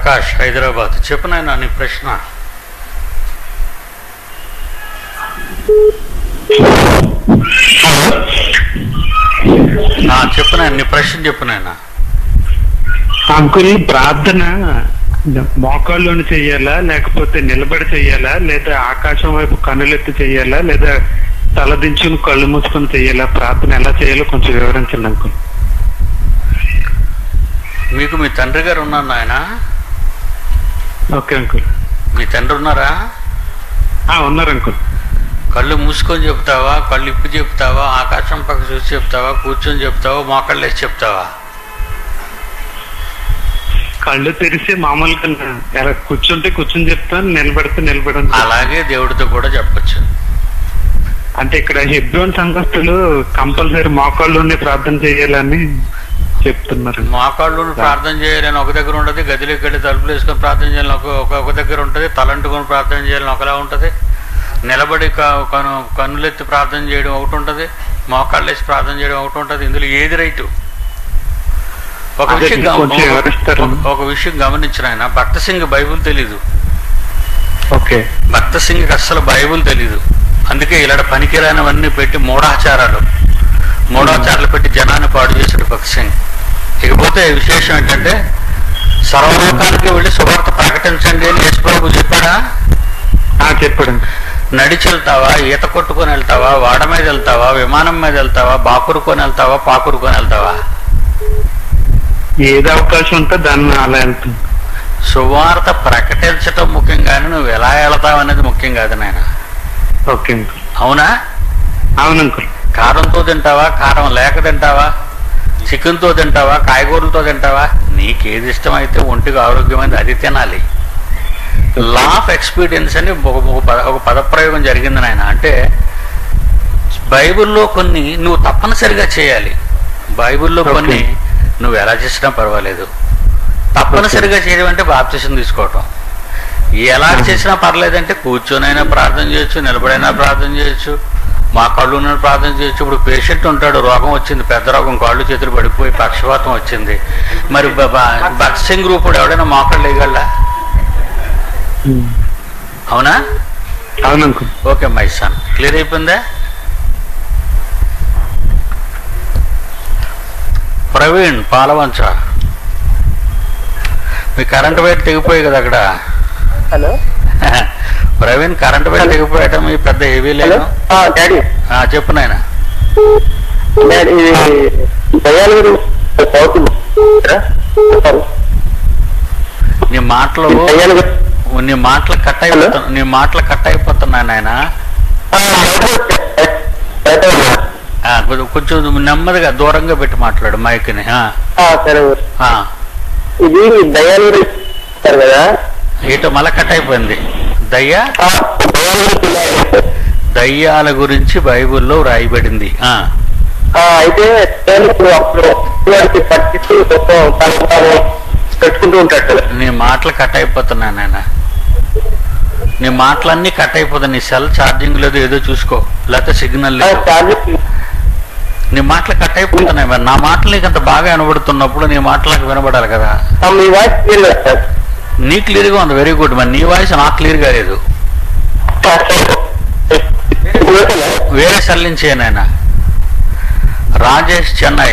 ప్రకాష్ హైదరాబాద్ చెప్పు నాయనా నీ ప్రశ్న ఆ, చెప్పు నాయన నీ ప్రశ్న చెప్పు నాయన అంకుల్ ప్రార్థన మోకాళ్ళలోని చెయ్యాలా లేకపోతే నిలబడి చెయ్యాలా లేదా ఆకాశం వైపు కన్నులెత్తి చెయ్యాలా లేదా తలదించుకుని కళ్ళు మూసుకొని చెయ్యాలా ప్రార్థన ఎలా చేయాలో కొంచెం వివరించండి అంకుల్ మీకు మీ తండ్రి గారు ఉన్నారు నాయన ఓకే అంకుల్ మీ తండ్రి ఉన్నారా ఆ, ఉన్నారు అంకుల్ కళ్ళు మూసుకొని చెప్తావా కళ్ళు ఇప్పి చెప్తావా ఆకాశం పక్క చూసి చెప్తావా కూర్చొని చెప్తావా మోకాళ్ళు వేసి చెప్తావా కళ్ళు తెరిసి మామూలుగా ఎలా కూర్చుంటే కూర్చుని చెప్తాను నిలబడితే నిలబడని అలాగే దేవుడితో కూడా చెప్పొచ్చు అంటే ఇక్కడ హెబ్రోన్ సంఘస్థులు కంపల్సరీ మోకాళ్ళలోనే ప్రార్థన చేయాలని చెప్తున్నారు మోకాళ్ళు ప్రార్థన చేయాలని ఒక దగ్గర ఉంటుంది గదిలోకి వెళ్ళి తలుపులు వేసుకొని ప్రార్థన చేయాలని ఒక ఒక- ఒక దగ్గర ఉంటుంది తలంటుకొని ప్రార్థన చేయాలని ఒకలా ఉంటుంది నిలబడి క- కను కన్నులెత్తి ప్రార్థన చేయడం ఒకటి ఉంటుంది మోకాళ్ళు వేసి ప్రార్థన చేయడం ఒకటి ఉంటుంది ఇందులో ఏది రైటు ఒక అదే విషయం గమ- కొంచెం వివరిస్తారా? ఒక- ఒక విషయం గమనించిన ఆయన భక్త సింగ్ బైబుల్ తెలీదు ఓకే భక్త సింగ్కి అస్సలు బైబుల్ తెలీదు అందుకే ఇలాంటి పనికిరానివన్నీ పెట్టి మూఢాచారాలు మూఢాచారాలు పెట్టి జనాన్ని పాడు చేశాడు భక్త సింగ్ ఇకపోతే విశేషం ఏంటంటే సర్వలోకానికి వెళ్ళి సువార్త ప్రకటించండి అని యేసుప్రభు చెప్పాడా ఆ, చెప్పాడు అంకుల్. నడిచి వెళ్తావా ఈత కొట్టుకొని వెళ్తావా వాడ మీద వెళ్తావా విమానం మీద వెళ్తావా బాకురుకొని వెళ్తావా పాకురుకొని వెళ్తావా ఏది అవకాశం ఉంటే దాన్ని అలా వెళ్తుంది సువార్త ప్రకటించటం ముఖ్యం కానీ నువ్వు ఎలా వెళతావు అనేది ముఖ్యం కాదు నాయన ఓకే అంకుల్ అవునా అవును అంకుల్ కారంతో తింటావా కారం లేక తింటావా చికెన్తో తింటావా కాయగూరలతో తింటావా నీకేది ఇష్టమైతే ఒంటికి ఆరోగ్యమైనది అది తినాలి లా ఆఫ్ ఎక్స్పీరియన్స్ అని ఒక ఒక పద ఒక పదప్రయోగం జరిగింది నాయన అంటే బైబిల్లో కొన్ని నువ్వు తప్పనిసరిగా చేయాలి బైబిల్లో Okay. కొన్ని నువ్వు ఎలా చేసినా పర్వాలేదు తప్పనిసరిగా చేయడం అంటే బాప్తిసం తీసుకోవటం ఎలా చేసినా పర్లేదంటే కూర్చొనైనా ప్రార్థన చేయొచ్చు నిలబడైనా ప్రార్థన చేయొచ్చు మా కళ్ళు ఉన్న ప్రార్థన చేయొచ్చు ఇప్పుడు పేషెంట్ ఉంటాడు రోగం వచ్చింది పెద్ద రోగం కాళ్ళు చేతులు పడిపోయి పక్షపాతం వచ్చింది మరి బక్సింగ్ రూపుడు ఎవడైనా మోకాళ్ళు వేయగలరా అవునా అవును uncle okay my son clear అయిపోయిందా ప్రవీణ్ పాలవంచ మీ కరెంట్ వైర్ తెగిపోయి కదా అక్కడ హలో ప్రవీణ్ కరెంట్ వైర్ తెగిపోయటం మీ పెద్ద హెవీ హలో లేదు ఆ, డాడీ ఆ, చెప్పు నాయన డాడీ ఇది దయాల గురించి చదువుతున్నా చెప్పాలి. నీ మాటలు దయాల గురించి నీ మాటలు కట్ అయిపోతున్నా నీ మాటలు కట్ అయిపోతున్నాయి నాయన ఆ, బయట ఉన్నా. ఆ, కొంచెం కొంచెం నెమ్మదిగా దూరంగా పెట్టి మాట్లాడు మైక్ని ఆ, ఆ, సరే ఊరు. ఆ. ఇది దయాల గురించి చెప్తారు కదా ఇటు మళ్ళా కట్ అయిపోయింది దయ్యా ఆ, దయాల గురించి ఇలా చెప్తారు. దయ్యాల గురించి బైబిల్లో రాయబడింది ఆ ఆ, అయితే నేను ఇప్పుడు అప్పుడు వాడికి పట్టిస్తూ మొత్తం తన తాను పెట్టుకుంటూ ఉంటాడు కదా నీ మాటలు కట్ అయిపోతున్నాయి నాయన నీ మాటలన్నీ కట్ అయిపోతాయి నీ సెల్ ఛార్జింగ్ లేదు ఏదో చూసుకో లేకపోతే సిగ్నల్ ఆ, లేదు ఛార్జెస్ నీ మాటలు కట్ అయిపోతున్నాయి మరి నా మాటలు నీకు అంత బాగా వినబడుతున్నప్పుడు నీ మాటలు నాకు వినబడాలి కదా ఆ, మీ వాయిస్ క్లియర్ లేదు సార్ నీ క్లియర్గా ఉంది వెరీ గుడ్ మరి నీ వాయిస్ నాకు క్లియర్గా లేదు ఆ, సరే. ఇప్పుడు ఓకేనా? వేరే సెల్ నుంచి నాయన రాజేష్ చెన్నై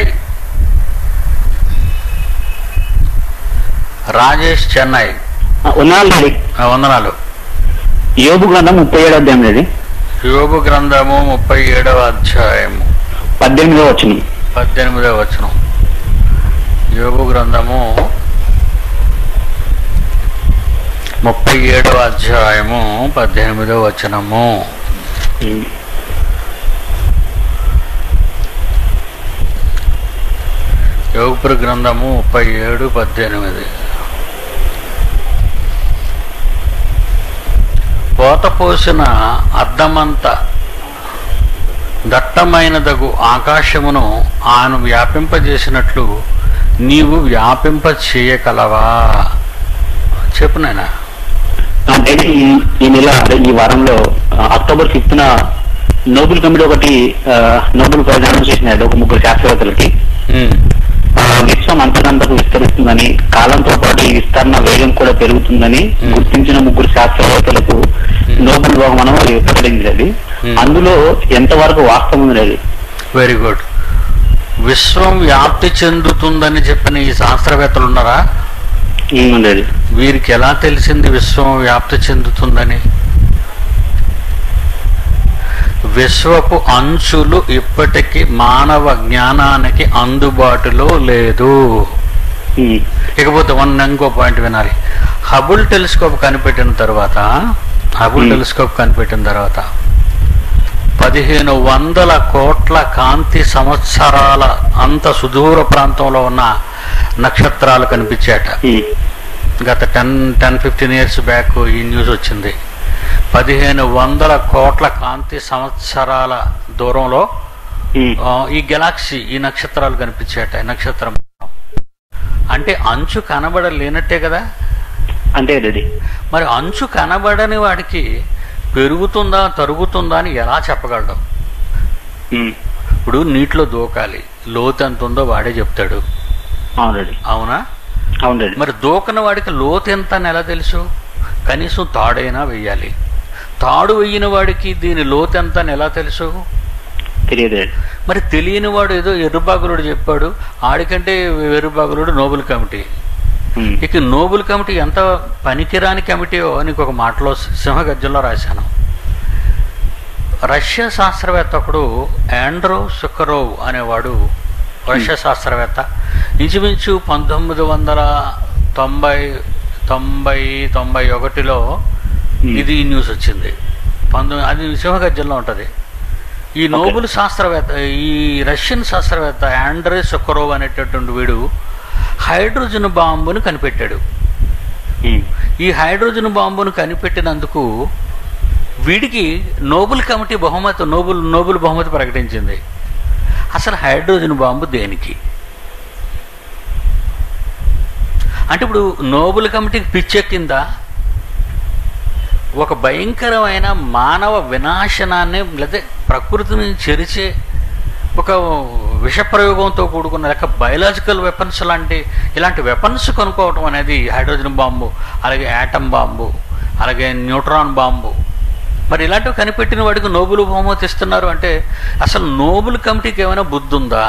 రాజేష్ చెన్నై ఉన్నాను డాడీ ఆ, వందనాలు యోబు గ్రంథం ముప్పై ఏడు అధ్యాయం డాడీ యోగు గ్రంథము ముప్పై ఏడవ అధ్యాయము పద్దెనిమిదో వచ్చిన పద్దెనిమిదవ వచనం యోగు గ్రంథము ముప్పై ఏడవ అధ్యాయము పద్దెనిమిదవ వచనము యోగుపుర గ్రంథము ముప్పై ఏడు పద్దెనిమిది పోత పోసిన అద్దమంత దట్టమైనదగు ఆకాశమును ఆయన వ్యాపింపజేసినట్లు నీవు వ్యాపింప చేయగలవా చెప్పు నాయనా డాడీ ఈ- ఈ నెల అదే ఈ వారంలో ఆ, అక్టోబర్ ఫిఫ్త్ న నోబెల్ కమిటీ ఒకటి ఆ, నోబెల్ ప్రైజ్ అనౌన్స్ చేసినాడు ఒక ముగ్గురు శాస్త్రవేత్తలకి ఉమ్, ఆ, విశ్వం అంతకంతకు విస్తరిస్తుందని కాలంతో పాటు ఈ విస్తరణ వేగం కూడా పెరుగుతుందని Hmm. గుర్తించిన ముగ్గురు శాస్త్రవేత్తలకు Hmm. నోబెల్ బహుమానం అది ప్రకటించింది అది Hmm. అందులో ఎంతవరకు వాస్తవం ఉంది అది వెరీ గుడ్ విశ్వం వ్యాప్తి చెందుతుందని చెప్పిన ఈ శాస్త్రవేత్తలు ఉన్నారా ఉంది అది వీరికి ఎలా తెలిసింది విశ్వం వ్యాప్తి చెందుతుందని విశ్వపు అంచులు ఇప్పటికీ మానవ జ్ఞానానికి అందుబాటులో లేదు ఉమ్, ఇకపోతే వన్ ఇంకో పాయింట్ వినాలి హబుల్ టెలిస్కోప్ కనిపెట్టిన తర్వాత హబుల్ Hmm. టెలిస్కోప్ కనిపెట్టిన తర్వాత పదిహేను వందల కోట్ల కాంతి సంవత్సరాల అంత సుదూర ప్రాంతంలో ఉన్న నక్షత్రాలు కనిపించాట ఉమ్, గత ten ten fifteen years back ఈ న్యూస్ వచ్చింది పదిహేను వందల కోట్ల కాంతి సంవత్సరాల దూరంలో ఉమ్, ఆ, ఈ గెలాక్సీ ఈ నక్షత్రాలు కనిపించాట ఈ నక్షత్రం అంటే అంచు కనబడలేనట్టే కదా అంతే అది మరి అంచు కనబడని వాడికి పెరుగుతుందా తరుగుతుందా అని ఎలా చెప్పగలడు ఉమ్, ఇప్పుడు నీటిలో దూకాలి లోతు ఎంత ఉందో వాడే చెప్తాడు అవునండి అవునా అవునండి మరి దూకన వాడికి లోతు ఎంత అని ఎలా తెలుసు కనీసం తాడైనా వెయ్యాలి తాడు వెయ్యిన వాడికి దీని లోతు ఎంత అని ఎలా తెలుసు తెలియదు మరి తెలియని వాడు ఏదో ఎర్రుబాగులుడు చెప్పాడు ఆడికంటే ఎర్రుబాగులుడు నోబెల్ కమిటీ ఉమ్, ఇక నోబెల్ కమిటీ ఎంత పనికిరాని కమిటీయో నీకు ఒక మాటలో సింహగజ్జంలో రాశాను రష్యా శాస్త్రవేత్త ఒకడు ఆండ్రో సుకరోవ్ అనేవాడు రష్యా శాస్త్రవేత్త ఇంచుమించు పంతొమ్మిది వందల తొంభై తొంభై తొంభై ఒకటిలో ఉమ్, ఇది న్యూస్ వచ్చింది పంతొమ్మిది అది సింహగజ్జంలో ఉంటుంది ఈ నోబెల్ శాస్త్రవేత్త ఈ రష్యన్ శాస్త్రవేత్త ఆండ్రే సుకరోవ్ అనేటటువంటి వీడు హైడ్రోజన్ బాంబును కనిపెట్టాడు ఉమ్, ఈ హైడ్రోజన్ బాంబును కనిపెట్టినందుకు వీడికి నోబెల్ కమిటీ బహుమతి నోబెల్ నోబెల్ బహుమతి ప్రకటించింది అసలు హైడ్రోజన్ బాంబు దేనికి అంటే ఇప్పుడు నోబెల్ కమిటీకి పిచ్చెక్కిందా ఒక భయంకరమైన మానవ వినాశనాన్ని లేదా ప్రకృతిని చెరిచే ఒక విష ప్రయోగంతో కూడుకున్న లేక బయలాజికల్ వెపన్స్ లాంటి ఇలాంటి వెపన్స్ కనుక్కోవటం అనేది హైడ్రోజన్ బాంబు అలాగే యాటమ్ బాంబు అలాగే న్యూట్రాన్ బాంబు మరి ఇలాంటివి కనిపెట్టిన వాడికి నోబెల్ బహుమతి ఇస్తున్నారు అంటే అసలు నోబెల్ కమిటీకి ఏమైనా బుద్ధి ఉందా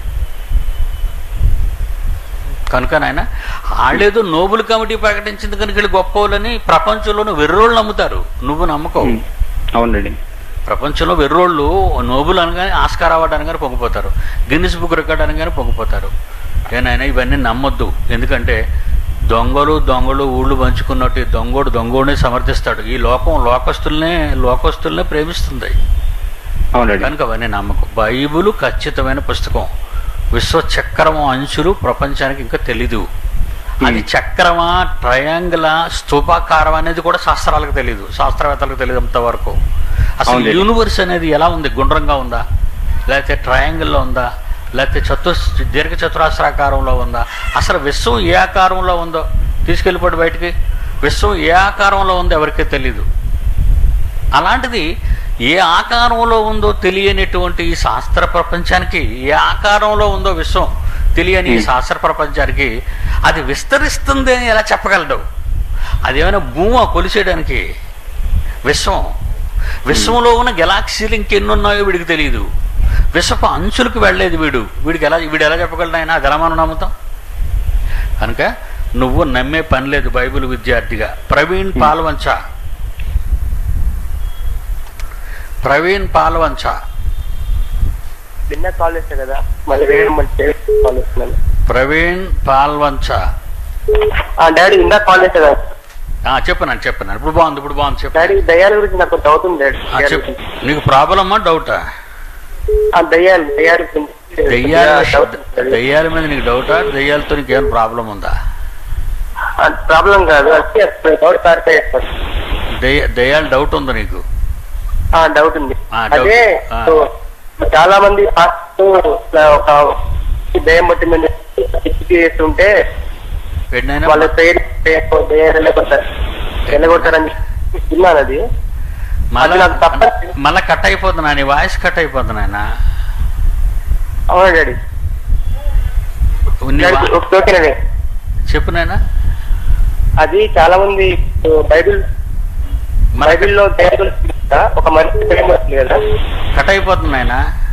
కనుక నాయన వాళ్ళేదో నోబెల్ కమిటీ ప్రకటించింది కనుక వీళ్ళు గొప్ప వాళ్ళని ప్రపంచంలోని వెర్రోళ్ళు నమ్ముతారు నువ్వు నమ్మకం ఉమ్, అవునండి ప్రపంచంలో వెర్రోళ్ళు నోబెల్ అనగానే ఆస్కార్ అవార్డు అనగానే పొంగిపోతారు గిన్నిస్ బుక్ రికార్డ్ అనగానే పొంగిపోతారు ఏనాయనా ఇవన్నీ నమ్మొద్దు ఎందుకంటే దొంగలు దొంగలు ఊళ్ళు పంచుకున్నట్టు ఈ దొంగోడు దొంగోడిని సమర్థిస్తాడు ఈ లోకం లోకస్తుల్నే లోకస్తుల్నే ప్రేమిస్తుంది అవునండి కనుక అవన్నీ నమ్మకం బైబిల్ ఖచ్చితమైన పుస్తకం విశ్వచక్రము అంచులు ప్రపంచానికి ఇంకా తెలీదు అది చక్రమా ట్రయాంగిలా స్తూపాకారం అనేది కూడా శాస్త్రాలకు తెలియదు శాస్త్రవేత్తలకు తెలియదు అంతవరకు అసలు అవునండి. యూనివర్స్ అనేది ఎలా ఉంది గుండ్రంగా ఉందా లేకపోతే ట్రయాంగిల్లో ఉందా లేకపోతే చతు దీర్ఘ చతురాస్రాకారంలో ఉందా అసలు విశ్వం ఏ ఆకారంలో ఉందో తీసుకెళ్ళిపోయి బయటికి విశ్వం ఏ ఆకారంలో ఉందో ఎవరికీ తెలీదు అలాంటిది ఏ ఆకారంలో ఉందో తెలియనటువంటి ఈ శాస్త్ర ప్రపంచానికి ఏ ఆకారంలో ఉందో విశ్వం తెలియని ఈ Hmm. శాస్త్ర ప్రపంచానికి అది విస్తరిస్తుంది అని ఎలా చెప్పగలడు అదేమైనా భూమా కొలిసేయడానికి విశ్వం విశ్వంలో ఉన్న గెలాక్సీలు ఇంకెన్ని ఉన్నాయో వీడికి తెలియదు విశ్వపు అంచులకు వెళ్ళలేదు వీడు వీడికి ఎలా వీడు ఎలా చెప్పగలడు ఆయన అది ఎలా మనం నమ్ముతాం కనుక నువ్వు నమ్మే పని లేదు బైబిల్ విద్యార్థిగా ప్రవీణ్ పాల్వంచ ప్రవీణ్ పాల్వంచ నిన్న కాల్ చేశా కదా మళ్ళీ వేరే మళ్ళీ కాల్ చేస్తున్నాను ప్రవీణ్ పాల్వంచ ఆ, డాడీ ఇందాక కాల్ చేశా కదా ఆ, చెప్పనాను చెప్పనాను ఇప్పుడు బాగుంది ఇప్పుడు బాగుంది చెప్పు డాడీ దయ్యాల గురించి నాకు డౌట్ ఉంది డాడీ ఆ, దయ్యాల చెప్పు గురించి. నీకు ప్రాబ్లమా డౌటా ఆ, దయ్యాలు దయ్యాల గురించి దెయ్యాల డౌట్ ఉంది డాడీ. దెయ్యాల మీద నీకు డౌటా దెయ్యాలతో నీకు ఏమైనా ప్రాబ్లం ఉందా ఆ, ప్రాబ్లం కాదు అంటే డౌట్ క్లారిఫై చేస్తాను దెయ్య దెయ్యాల డౌట్ ఉందా నీకు ఆ, డౌట్ ఉంది ఆ, డౌట్. అదే ఆ. సో, చాలా మంది ఫాస్ట్ ఒక దయ్యం పట్టిందని పిచ్చికి చేస్తుంటే ఎన్నైనా వాళ్ళ పేరు దయ్యం వెళ్ళగొట్టారు వెళ్ళగొట్టారని విన్నాను అది మళ్ళా అది నాకు తప్ప- మళ్ళా కట్ అయిపోతున్నా నీ వాయిస్ కట్ అయిపోతున్నా ఆయన అవునా డాడీ నీ డాడీ వా- ఓకే- ఓకేనండి చెప్పు నాయన అది చాలా మంది ఇప్పుడు బైబిల్ మన బైబిల్లో దేవుడు ఒక మనిషి ప్రేమ వస్తుంది కదా కట్ అయిపోతుంది నాయన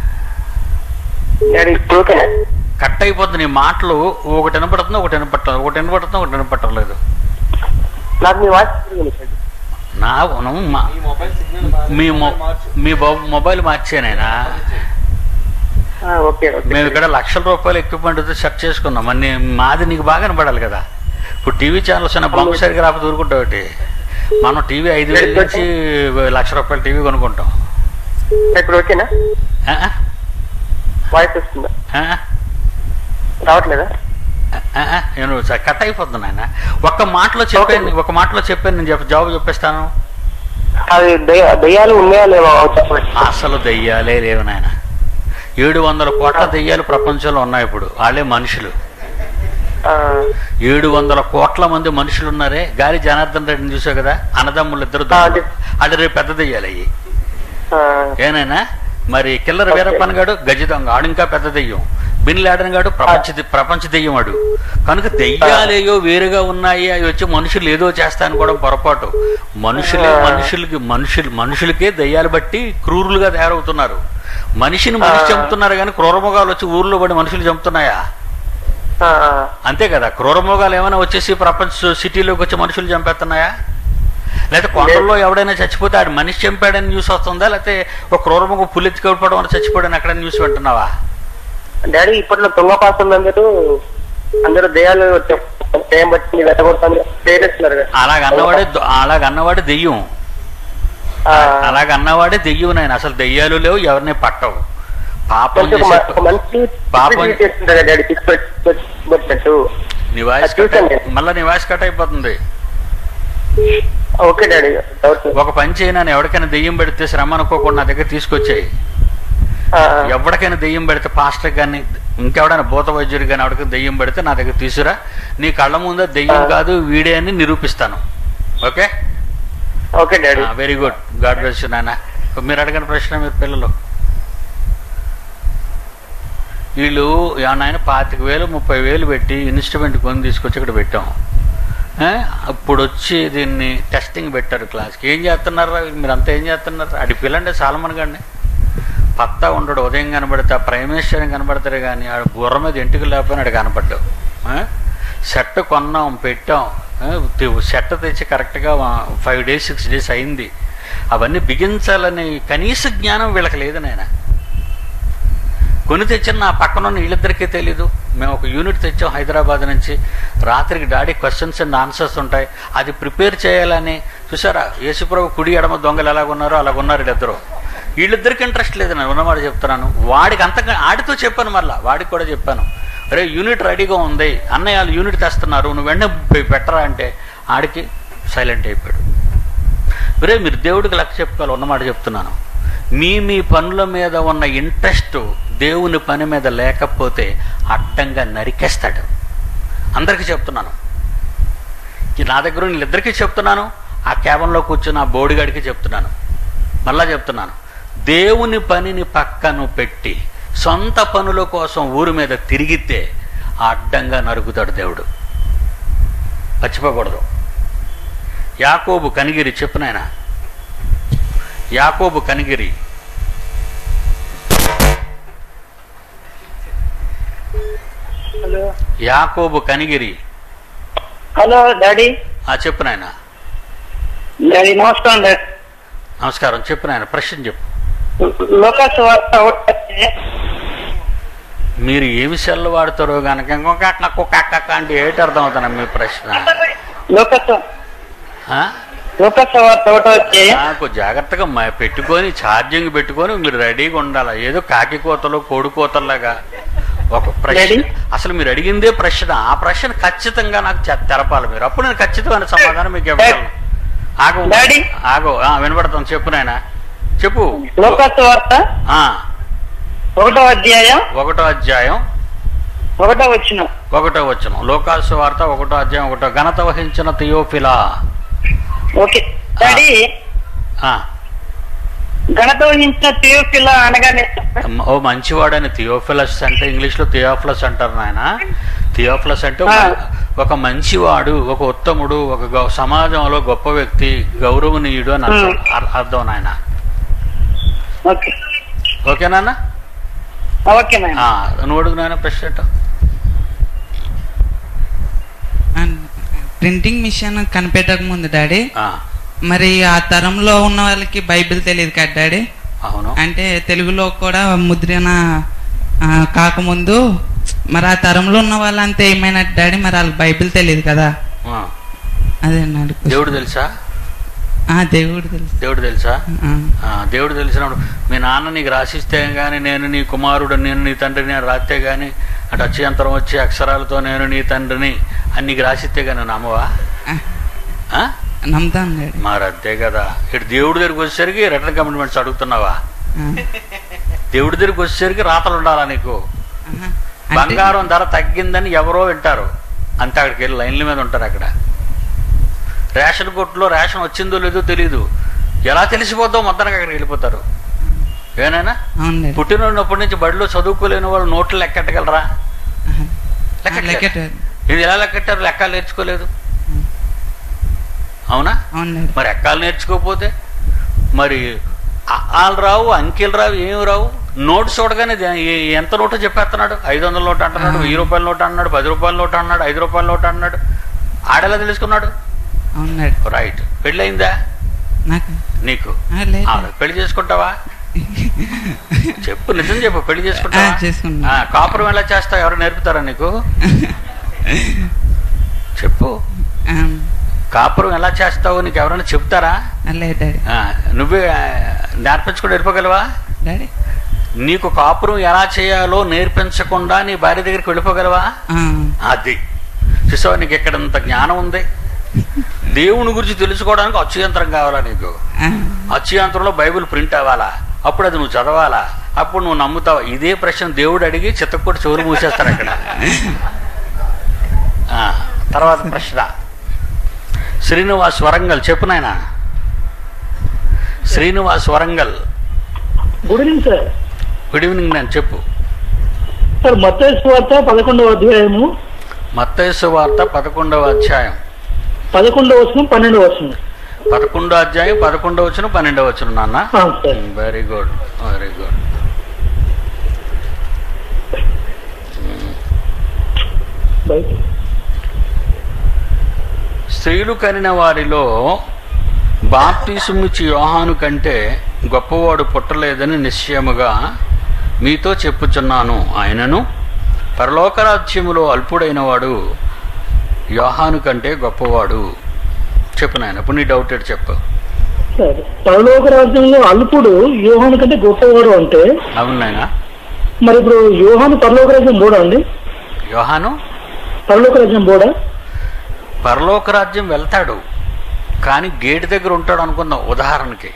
డాడీ ఇప్పుడు ఓకేనా కట్ అయిపోతుంది నీ మాటలు ఒకటి వినపడుతుంది ఒకటి వినపట్టలేదు ఒకటి వినపడుతుంది ఒకటి వినపట్టలేదు నాకు మీ వాయిస్ తెలియదు సార్. నా నువ్వు మా- ఈ మొబైల్ సిగ్నల్ మీ మొ- మీ బొ- మొబైల్ మార్చానైనా ఆ, ఓకే ఓకే మేము ఇక్కడ లక్షల రూపాయల ఎక్విప్మెంట్ సెట్ చేసుకున్నాం మరి నీ- మాది నీకు బాగా వినపడాలి కదా ఇప్పుడు టీవీ ఛానల్స్ అన్న బొమ్మ సరిగ్గా రాకపోతే ఊరుకుంటావు ఒకటి మనం టీవీ ఐదు వేల నుంచి లక్ష రూపాయల టీవీ కొనుక్కుంటాం ఇప్పుడు ఓకేనా ఆ? వాయిస్ వస్తుందా ఆ? రావట్లేదా ఆ? ఆ? నేను స- కట్ అయిపోతుంది ఆయన ఒక్క మాటలో చెప్పాను ఒక మాటలో చెప్పాను నేను చెప్ప జవాబు చెప్పేస్తాను అది దయ్య- దయ్యాలు ఉన్నాయా లేవా చెప్పండి అసలు దెయ్యాలే లేవు నాయన ఏడు వందల కోట్ల దెయ్యాలు ప్రపంచంలో ఉన్నాయి ఇప్పుడు వాళ్ళే మనుషులు ఆ, ఏడు వందల కోట్ల మంది మనుషులు ఉన్నారే గాలి జనార్దన్ రెడ్డిని చూసావు కదా అన్నదమ్ములు ఇద్దరు ఆ, అదే. అది రేపు పెద్ద దెయ్యాలు అయ్యి ఆ, ఏనైనా మరి కిల్లర్ ఓకే. వీరప్పన్ గాడు గజ దొంగ ఆడు ఇంకా పెద్ద దెయ్యం బిన్ లాడన్ గాడు ప్రపంచ దె- ప్రపంచ దెయ్యం వాడు కనుక దెయ్యాలేయో వేరుగా ఉన్నాయి అవి వచ్చి మనుషులు ఏదో చేస్తా అనుకోవడం పొరపాటు మనుషులే ఆ. మనుషులకి మనుషులు మనుషులకే దెయ్యాలు బట్టి క్రూరులుగా తయారవుతున్నారు మనిషిని మనిషి ఆ. చంపుతున్నారు కానీ క్రూరమృగాలు వచ్చి ఊర్లో పడి మనుషులు చంపుతున్నాయా ఆ, అంతే కదా క్రూరమృగాలు ఏమైనా వచ్చేసి ప్రపంచ సిటీలోకి వచ్చి మనుషులు చంపేస్తున్నాయా లేకపోతే కొండల్లో ఎవడైనా చచ్చిపోతే ఆడు మనిషి చంపాడని న్యూస్ వస్తుందా లేకపోతే ఒక క్రూరమృగం పులి ఎత్తుకోవడం వల్ల చచ్చిపోయాడని ఎక్కడ న్యూస్ వింటున్నావా డాడీ ఇప్పట్లో దొంగ పాసం అందరూ అందరూ దయ్యాలు దయ్యం బట్టి వెతగొడతాను పేరేస్తున్నారు కదా అలాగ అన్నవాడే దొ- అలాగ అన్నవాడే దెయ్యం ఆ, అలాగ అన్నవాడే దెయ్యం నాయన అసలు దెయ్యాలు లేవు ఎవరిని పట్టవు పాపం కొంచెం ఒక మ- ఒక చేసే మంచి పాపం- పిచ్చి చేస్తుంటారు డాడీ పిచ్చి పెట్టి- పిచ్చి పెట్టినట్టు నీ వాయిస్ అది చూశాను నేను. మళ్ళీ నీ వాయిస్ కట్ అయిపోతుంది ఓకే డాడీ డౌట్ లేదు. ఒక పని చేయనా ఎవరికైనా దెయ్యం పెడితే శ్రమ అనుకోకుండా నా దగ్గర తీసుకొచ్చాయి ఆ, ఆ, ఎవరికైనా దెయ్యం పెడితే పాస్టర్ కానీ ఇంకెవడైనా భూత వైద్యుడు కానీ ఎవరికి దెయ్యం పెడితే నా దగ్గర తీసురా నీ కళ్ళ ముందే దెయ్యం ఆ. కాదు వీడే అని నిరూపిస్తాను okay okay daddy very good God bless you నాన్న మీరు అడగని ప్రశ్న మీరు పిల్లలు వీళ్ళు నాయన పాతిక వేలు ముప్పై వేలు పెట్టి ఇన్స్ట్రుమెంట్ కొని తీసుకొచ్చి ఇక్కడ పెట్టాం ఏ? అప్పుడు వచ్చి దీన్ని టెస్టింగ్ పెట్టారు క్లాస్కి ఏం చేస్తున్నారు మీరు అంతా ఏం చేస్తున్నారు అడి పిల్లండి సాలమన్ గారిని పత్తా ఉండడు ఉదయం కనబడితే ఆ ప్రైమేశ్వరం కనబడతారు కానీ ఆడు గుర్ర మీద ఇంటికి లేకపోయినా ఆడు కనపడ్డావు సెట్ కొన్నాం పెట్టాం ఏ? తి- సెట్ తెచ్చి కరెక్ట్గా ఫైవ్ డేస్ సిక్స్ డేస్ అయింది అవన్నీ బిగించాలని కనీస జ్ఞానం వీళ్ళకి లేదు నాయన కొని తెచ్చిన నా పక్కన ఉన్న వీళ్ళిద్దరికీ తెలీదు మేము ఒక యూనిట్ తెచ్చాం హైదరాబాద్ నుంచి రాత్రికి డాడీ క్వశ్చన్స్ అండ్ ఆన్సర్స్ ఉంటాయి అది ప్రిపేర్ చేయాలని చూసారా యేసుప్రభు కుడి ఎడమ దొంగలు ఎలాగున్నారో అలాగున్నారు వీళ్ళిద్దరు వీళ్ళిద్దరికి ఇంట్రెస్ట్ లేదు నేను ఉన్నమాట చెప్తున్నాను వాడికి అంతగా ఆడితో చెప్పాను మళ్ళా వాడికి కూడా చెప్పాను అరే యూనిట్ రెడీగా ఉంది అన్నయ్య వాళ్ళు యూనిట్ తెస్తున్నారు నువ్వు వెంటనే పె- పెట్టరా అంటే ఆడికి సైలెంట్ అయిపోయాడు ఒరే మీరు దేవుడికి లెక్క చెప్పుకోవాలి ఉన్నమాట చెప్తున్నాను మీ మీ పనుల మీద ఉన్న ఇంట్రెస్ట్ దేవుని పని మీద లేకపోతే అడ్డంగా నరికేస్తాడు అందరికీ చెప్తున్నాను ఇది నా దగ్గర వీళ్ళిద్దరికీ చెప్తున్నాను ఆ క్యాబన్లో కూర్చున్న ఆ బోడిగాడికి చెప్తున్నాను మళ్ళా చెప్తున్నాను దేవుని పనిని పక్కను పెట్టి సొంత పనుల కోసం ఊరి మీద తిరిగితే ఆ అడ్డంగా నరుకుతాడు దేవుడు మర్చిపోకూడదు యాకోబు కనిగిరి చెప్పు నాయన యాకోబు కనిగిరి హలో యాకోబు కనిగిరి హలో డాడీ ఆ చెప్పు నాయన డాడీ నమస్కారం డాడీ నమస్కారం చెప్పు నాయన ప్రశ్న చెప్పు లోకాసు వార్త ఒకటి మీరు ఏ విషయాల్లో వాడతారో కనుక ఇంకొక కుక్క అంటే ఏంటి అర్థం అవుతున్నా మీ ప్రశ్న లోకస్ ఆ? లోకస్ వార్త ఒకటి వచ్చి నాకు జాగ్రత్తగా మ- పెట్టుకొని ఛార్జింగ్ పెట్టుకొని మీరు రెడీగా ఉండాలి ఏదో కాకి కోతలు కోడి కోతల్లాగా ఒక ప్రశ్న Ready? అసలు మీరు అడిగిందే ప్రశ్న ఆ ప్రశ్న ఖచ్చితంగా నాకు చె- తెలపాలి మీరు అప్పుడు నేను ఖచ్చితమైన సమాధానం మీకు ఇవ్వగలను ఆగు Daddy? ఆగు ఆ, వినపడతాను చెప్పు నాయన చెప్పు లోకస్ వార్త ఆ, ఒకటో అధ్యాయం ఒకటో అధ్యాయం ఒకటో వచ్చిన ఒకటో వచ్చును లోకాసు వార్త ఒకటో అధ్యాయం ఒకటో ఘనత వహించిన థియోఫిలా ఓకే డాడీ ఆ, ఘనత వహించిన థియోఫిలా అనగానే ఓ మంచివాడని థియోఫిలస్ అంటే ఇంగ్లీష్లో థియోఫిలస్ అంటారు నాయన థియోఫ్లస్ అంటే ఒక- ఆ. ఒక మంచివాడు ఒక ఉత్తముడు ఒక గౌ- సమాజంలో గొప్ప వ్యక్తి గౌరవనీయుడు అని అర్థం అర్- అర్థం నాయన ఓకే ఓకేనా ఓకే నాయన నువ్వు అడుగు నాయన ప్రశ్న అండ్ ప్రింటింగ్ మిషన్ కనిపెట్టక ముందు డాడీ ఆ, మరి ఆ తరంలో ఉన్న వాళ్ళకి బైబిల్ తెలియదు కదా డాడీ అవును అంటే తెలుగులో కూడా ముద్రణ ఆ, కాకముందు మరి ఆ తరంలో ఉన్న వాళ్ళంతా ఏమైనా డాడీ మరి వాళ్ళకి బైబిల్ తెలియదు కదా ఆ. అదే నాడు దేవుడు తెలుసా ఆ దేవుడు తెలుసు దేవుడు తెలుసా ఆ, ఆ, దేవుడు తెలిసినప్పుడు మీ నాన్న నీకు రాసిస్తే గాని నేను నీ కుమారుడు నేను నీ తండ్రిని అని రాస్తే గాని అటు అక్షయంతరం వచ్చి అక్షరాలతో నేను నీ తండ్రిని అని నీకు రాసిస్తే గాని నమ్మవా ఆ, ఆ? నమ్ముతాను డాడీ మరి అంతే కదా ఇటు దేవుడి దగ్గరికి వచ్చేసరికి రిటర్న్ కమిట్మెంట్స్ అడుగుతున్నావా ఆ, దేవుడి దగ్గరికి వచ్చేసరికి రాతలు ఉండాలా నీకు ఆహా. అంటే బంగారం ధర తగ్గిందని ఎవరో వింటారు అంతే అక్కడికి వెళ్ళి లైన్ల మీద ఉంటారు అక్కడ రేషన్ కొట్టులో రేషన్ వచ్చిందో లేదో తెలియదు ఎలా తెలిసిపోద్దో మొత్తానికి అక్కడికి వెళ్ళిపోతారు ఏనైనా అవును డాడీ పుట్టినప్పటి నుంచి బడిలో చదువుకోలేని వాళ్ళు నోట్లు లెక్కెట్టగలరా ఆహా. ఆ, లెక్కట్లేదు. లెక్కట ఇది ఎలా లెక్కెట్టారు లెక్కలు నేర్చుకోలేదు అవునా అవును డాడీ మరి ఎక్కాలు నేర్చుకోకపోతే మరి ఆలు రావు అంకెలు రావు ఏమి రావు నోటు చూడగానే దే- ఏ- ఎంత నోటు చెప్పేస్తున్నాడు ఐదు వందల నోటు అంటున్నాడు ఆ. వెయ్యి రూపాయల నోటు అన్నాడు పది రూపాయల నోటు అన్నాడు ఐదు రూపాయల నోటు అన్నాడు ఆడెలా తెలుసుకున్నాడు అవును డాడీ రైట్ పెళ్ళయిందా నాకు నీకు ఆ, లేదు ఆ, పెళ్లి చేసుకుంటావా చెప్పు నిజం చెప్పు పెళ్లి ఆ, చేసుకుంటావా చేసుకుంటా. ఆ, కాపురం ఎలా చేస్తావు ఎవరు నేర్పుతారా నీకు చెప్పు ఆ, కాపురం ఎలా చేస్తావు నీకు ఎవరైనా చెప్తారా ఆ, లేదు డాడీ ఆ, నువ్వే ఆ, నేర్పించుకుని వెళ్ళిపోగలవా డాడీ నీకు కాపురం ఎలా చేయాలో నేర్పించకుండా నీ భార్య దగ్గరికి వెళ్ళిపోగలవా ఆ, అది చూసావా నీకు ఎక్కడంత జ్ఞానం ఉంది దేవుని గురించి తెలుసుకోవడానికి అచ్చుయంత్రం కావాలా నీకు ఆ, అచ్చుయంత్రంలో బైబిల్ ప్రింట్ అవ్వాలా అప్పుడు అది నువ్వు చదవాలా అప్పుడు నువ్వు నమ్ముతావా ఇదే ప్రశ్న దేవుడు అడిగి చిత్తకొట్టి చెవులు మూసేస్తారు అక్కడ ఆ, తర్వాత ప్రశ్న శ్రీనివాస్ వరంగల్ చెప్పు నాయన Srinivas Warangal good evening sir good evening నేను చెప్పు సార్ మత్తయి వార్త పదకొండవ అధ్యాయము మత్తైసు వార్త పదకొండవ అధ్యాయం పదకొండవ వచనం పన్నెండవ వచనం పదకొండో అధ్యాయం పదకొండవ వచ్చును పన్నెండవ వచ్చును నాన్న అవును sir very good very good బయట స్త్రీలు కనిన వారిలో బాప్తిసుమిచ్చి యోహాను కంటే గొప్పవాడు పుట్టలేదని నిశ్చయముగా మీతో చెప్పుచున్నాను ఆయనను పరలోకరాజ్యములో అల్పుడైన వాడు యోహాను కంటే గొప్పవాడు చెప్పు నాయన ఇప్పుడు నీ డౌట్ ఏంటి చెప్పు సార్ పరలోక రాజ్యంలో అల్పుడు యోహాను కంటే గొప్పవాడు అంటే అవును నాయన మరి ఇప్పుడు యోహాను పరలోక రాజ్యం బోడా అండి యోహాను పరలోక రాజ్యం బోడా పరలోక రాజ్యం వెళ్తాడు కానీ గేటు దగ్గర ఉంటాడు అనుకుందాం ఉదాహరణకి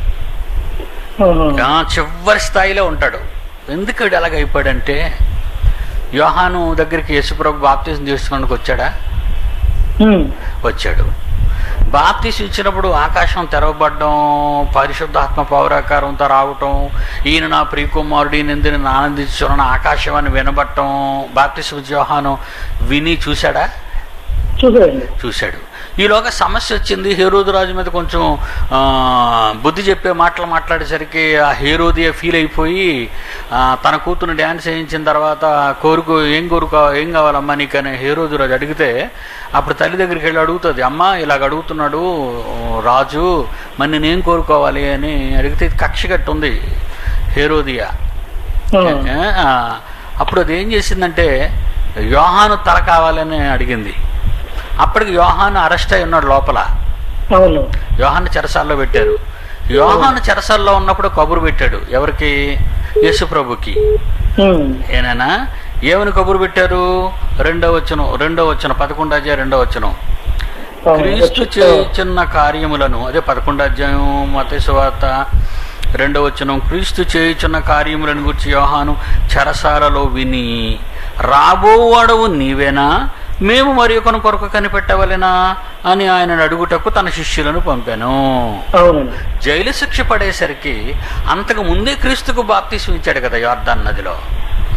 ఆహా. ఆ, చివరి స్థాయిలో ఉంటాడు ఎందుకు వీడు అలాగ అయిపోయాడంటే యోహాను దగ్గరికి యేసుప్రభు బాప్తీసం తీసుకోవడానికి వచ్చాడా ఉమ్. వచ్చాడు బాప్తీసం ఇచ్చినప్పుడు ఆకాశం తెరవబడడం పరిశుద్ధాత్మ పౌరాకారంతో రావటం ఈయన నా ప్రియకుమారుడు ఈయన ఎందుకు నేను ఆనందించున్నాను ఆకాశం అని వినబట్టం బాప్తీసం యోహాను విని చూశాడా చూసారండి చూశాడు ఈలోగా సమస్య వచ్చింది హేరోదు రాజు మీద కొంచెం ఆ, బుద్ధి చెప్పే మాటలు మాట్లాడేసరికి ఆ హేరోదియే ఫీల్ అయిపోయి ఆ, తన కూతురు డ్యాన్స్ వేయించిన తర్వాత కోరుకో ఏం కోరుకో ఏం కావాలమ్మా నీకని హేరోదు రాజు అడిగితే అప్పుడు తల్లి దగ్గరికి వెళ్ళి అడుగుతుంది అమ్మ ఇలాగ అడుగుతున్నాడు రాజు మరి నేనేం కోరుకోవాలి అని అడిగితే ఇది కక్ష కట్టి ఉంది హేరోదియా ఆ. ఆ, అప్పుడు అది ఏం చేసిందంటే యోహాను తల కావాలని అడిగింది అప్పటికి యోహాను అరెస్ట్ అయి ఉన్నాడు లోపల అవును యోహాను చెరసాల్లో పెట్టారు యోహాను చెరసాల్లో ఉన్నప్పుడు కబురు పెట్టాడు ఎవరికి యేసుప్రభుకి ఉమ్. ఏనైనా ఏమని కబురు పెట్టారు రెండో వచ్చను రెండో వచ్చను పదకొండు అధ్యాయం రెండో వచ్చను అవును. క్రీస్తు చేయుచున్న కార్యములను అదే పదకొండు అధ్యాయం మతేశ్వార్త రెండవ వచనం క్రీస్తు చేయుచున్న కార్యములను గురించి యోహాను చెరసాలలో విని రాబోవాడవు నీవేనా మేము మరి ఒకని కొరకు కనిపెట్టవలెనా అని ఆయన అడుగుటకు తన శిష్యులను పంపాను అవునండి జైలు శిక్ష పడేసరికి అంతకు ముందే క్రీస్తుకు బాప్తీసం ఇచ్చాడు కదా యోర్దాన్ నదిలో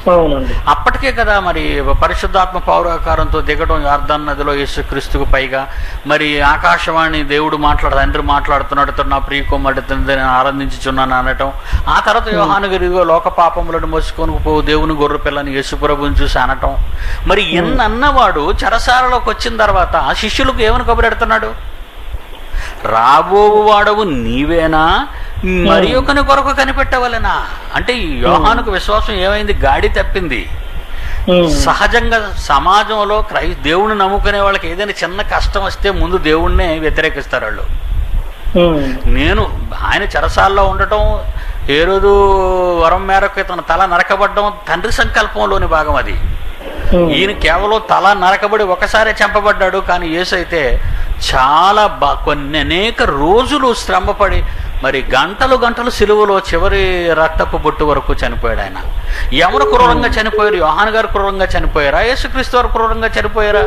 అవునండి అప్పటికే కదా మరి పరిశుద్ధాత్మ పౌరాకారంతో దిగడం యార్దాన్ నదిలో యేసుక్రీస్తుకు పైగా మరి ఆకాశవాణి దేవుడు మాట్లాడ తండ్రి మాట్లాడుతున్నాడు ఇతడు నా ప్రియ కుమారుడు తండ్రి నేను ఆనందించుచున్నాను అనటం ఆ తర్వాత యోహాను గరిగో లోక పాపములను మోసుకొని పో దేవుని గొర్రె పిల్లని యేసుప్రభుని చూసి అనటం మరి ఎన్న అన్నవాడు చెరసాలలోకి వచ్చిన తర్వాత ఆ శిష్యులకు ఏమని కబురెడుతున్నాడు రాబోవు వాడవు నీవేనా మరి ఒకని కొరకు కనిపెట్టవలెనా అంటే ఈ యోహానుకు విశ్వాసం ఏమైంది గాడి తప్పింది ఉమ్, సహజంగా సమాజంలో క్రై దేవుని నమ్ముకునే వాళ్ళకి ఏదైనా చిన్న కష్టం వస్తే ముందు దేవుణ్ణే వ్యతిరేకిస్తారు వాళ్ళు ఉమ్, నేను ఆయన చెరసాల్లో ఉండటం ఏ రోజు వరం మేరకు తన తల నరకబడడం తండ్రి సంకల్పంలోని భాగం అది ఉమ్, ఈయన కేవలం తల నరకబడి ఒకసారి చంపబడ్డాడు కానీ యేసు అయితే చాలా బా కొన్ని అనేక రోజులు శ్రమపడి మరి గంటలు గంటలు సిలువలో చివరి రక్తపు బొట్టు వరకు చనిపోయాడు ఆయన ఎవరు క్రూరంగా చనిపోయారు యోహాన్ గారు క్రూరంగా చనిపోయారా యేసుక్రీస్తు వారు క్రూరంగా చనిపోయారా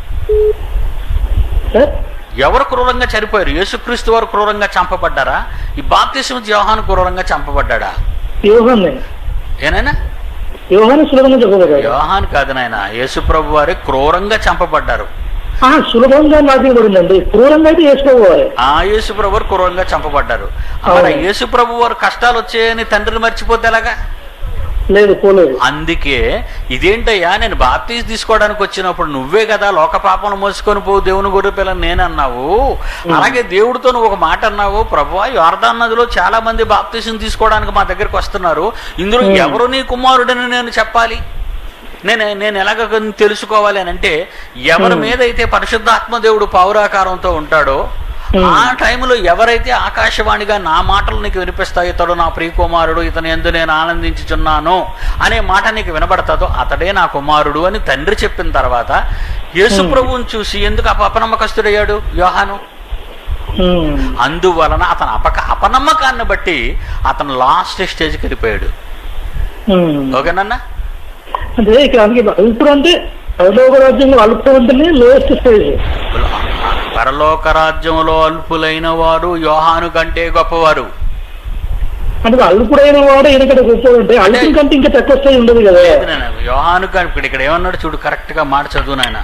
సార్ ఎవరు క్రూరంగా చనిపోయారు యేసుక్రీస్తు వారు క్రూరంగా చంపబడ్డారా ఈ బాప్తిసం యోహాన్ క్రూరంగా చంపబడ్డాడా యోహాన్ని ఏనైనా యోహాన్ని సులభంగా చెప్పగలరు యోహాన్ కాదు నాయన యేసుప్రభు వారి క్రూరంగా చంపబడ్డారు ఆ, సులభంగా నాటిబడిందండి క్రూరంగా అయితే వేసుకోవాలి ఆ యేసుప్రభు వారు క్రూరంగా చంపబడ్డారు అక్కడ అవును. యేసుప్రభు వారు కష్టాలు వచ్చాయని తండ్రిని మర్చిపోతే ఎలాగా లేదు పోలేదు అందుకే ఇదేంటయ్యా నేను బాప్తీస్ తీసుకోవడానికి వచ్చినప్పుడు నువ్వే కదా లోక పాపను మోసుకొని పో దేవుని గొర్రె పిల్లని నేనన్నావు అలాగే దేవుడితో నువ్వు ఒక మాట అన్నావు ప్రభు యోర్దాన్ నదిలో చాలా మంది బాప్తీసం తీసుకోవడానికి మా దగ్గరికి వస్తున్నారు ఇందులో ఎవరు నీ కుమారుడని నేను చెప్పాలి నేను నేను ఎలాగ తెలుసుకోవాలి అని అంటే ఎవరి మీద అయితే పరిశుద్ధాత్మ దేవుడు పౌరాకారంతో ఉంటాడో ఆ టైంలో ఎవరైతే ఆకాశవాణిగా నా మాటలు నీకు వినిపిస్తాయి ఇతడు నా ప్రియ కుమారుడు ఇతను ఎందు నేను ఆనందించుచున్నాను అనే మాట నీకు వినబడతాదో అతడే నా కుమారుడు అని తండ్రి చెప్పిన తర్వాత యేసు ప్రభువుని చూసి ఎందుకు అప అపనమ్మకస్తుడయ్యాడు యోహాను ఉమ్, అందువలన అతను అపక అపనమ్మకాన్ని బట్టి అతను లాస్ట్ స్టేజ్కి వెళ్ళిపోయాడు ఉమ్. ఓకేనన్నా అంటే ఇక్కడ అందుకే ఇప్పుడు అంటే పరలోక రాజ్యంలో అల్ప ఉంటేనే లోయెస్ట్ స్టేజ్ పరలోక రాజ్యంలో అల్పులైన వారు యోహాను కంటే గొప్పవారు అంటే అల్పుడైన వాడు ఈయనకడ గొప్ప ఉంటే అల్పుడి కంటే ఇంకా తక్కువ స్టేజ్ ఉండదు కదా లేదు నాయన, యోహాను కంటే ఇక్కడ ఇక్కడ ఏమన్నాడు చూడు కరెక్ట్ గా మాట చదువు నాయన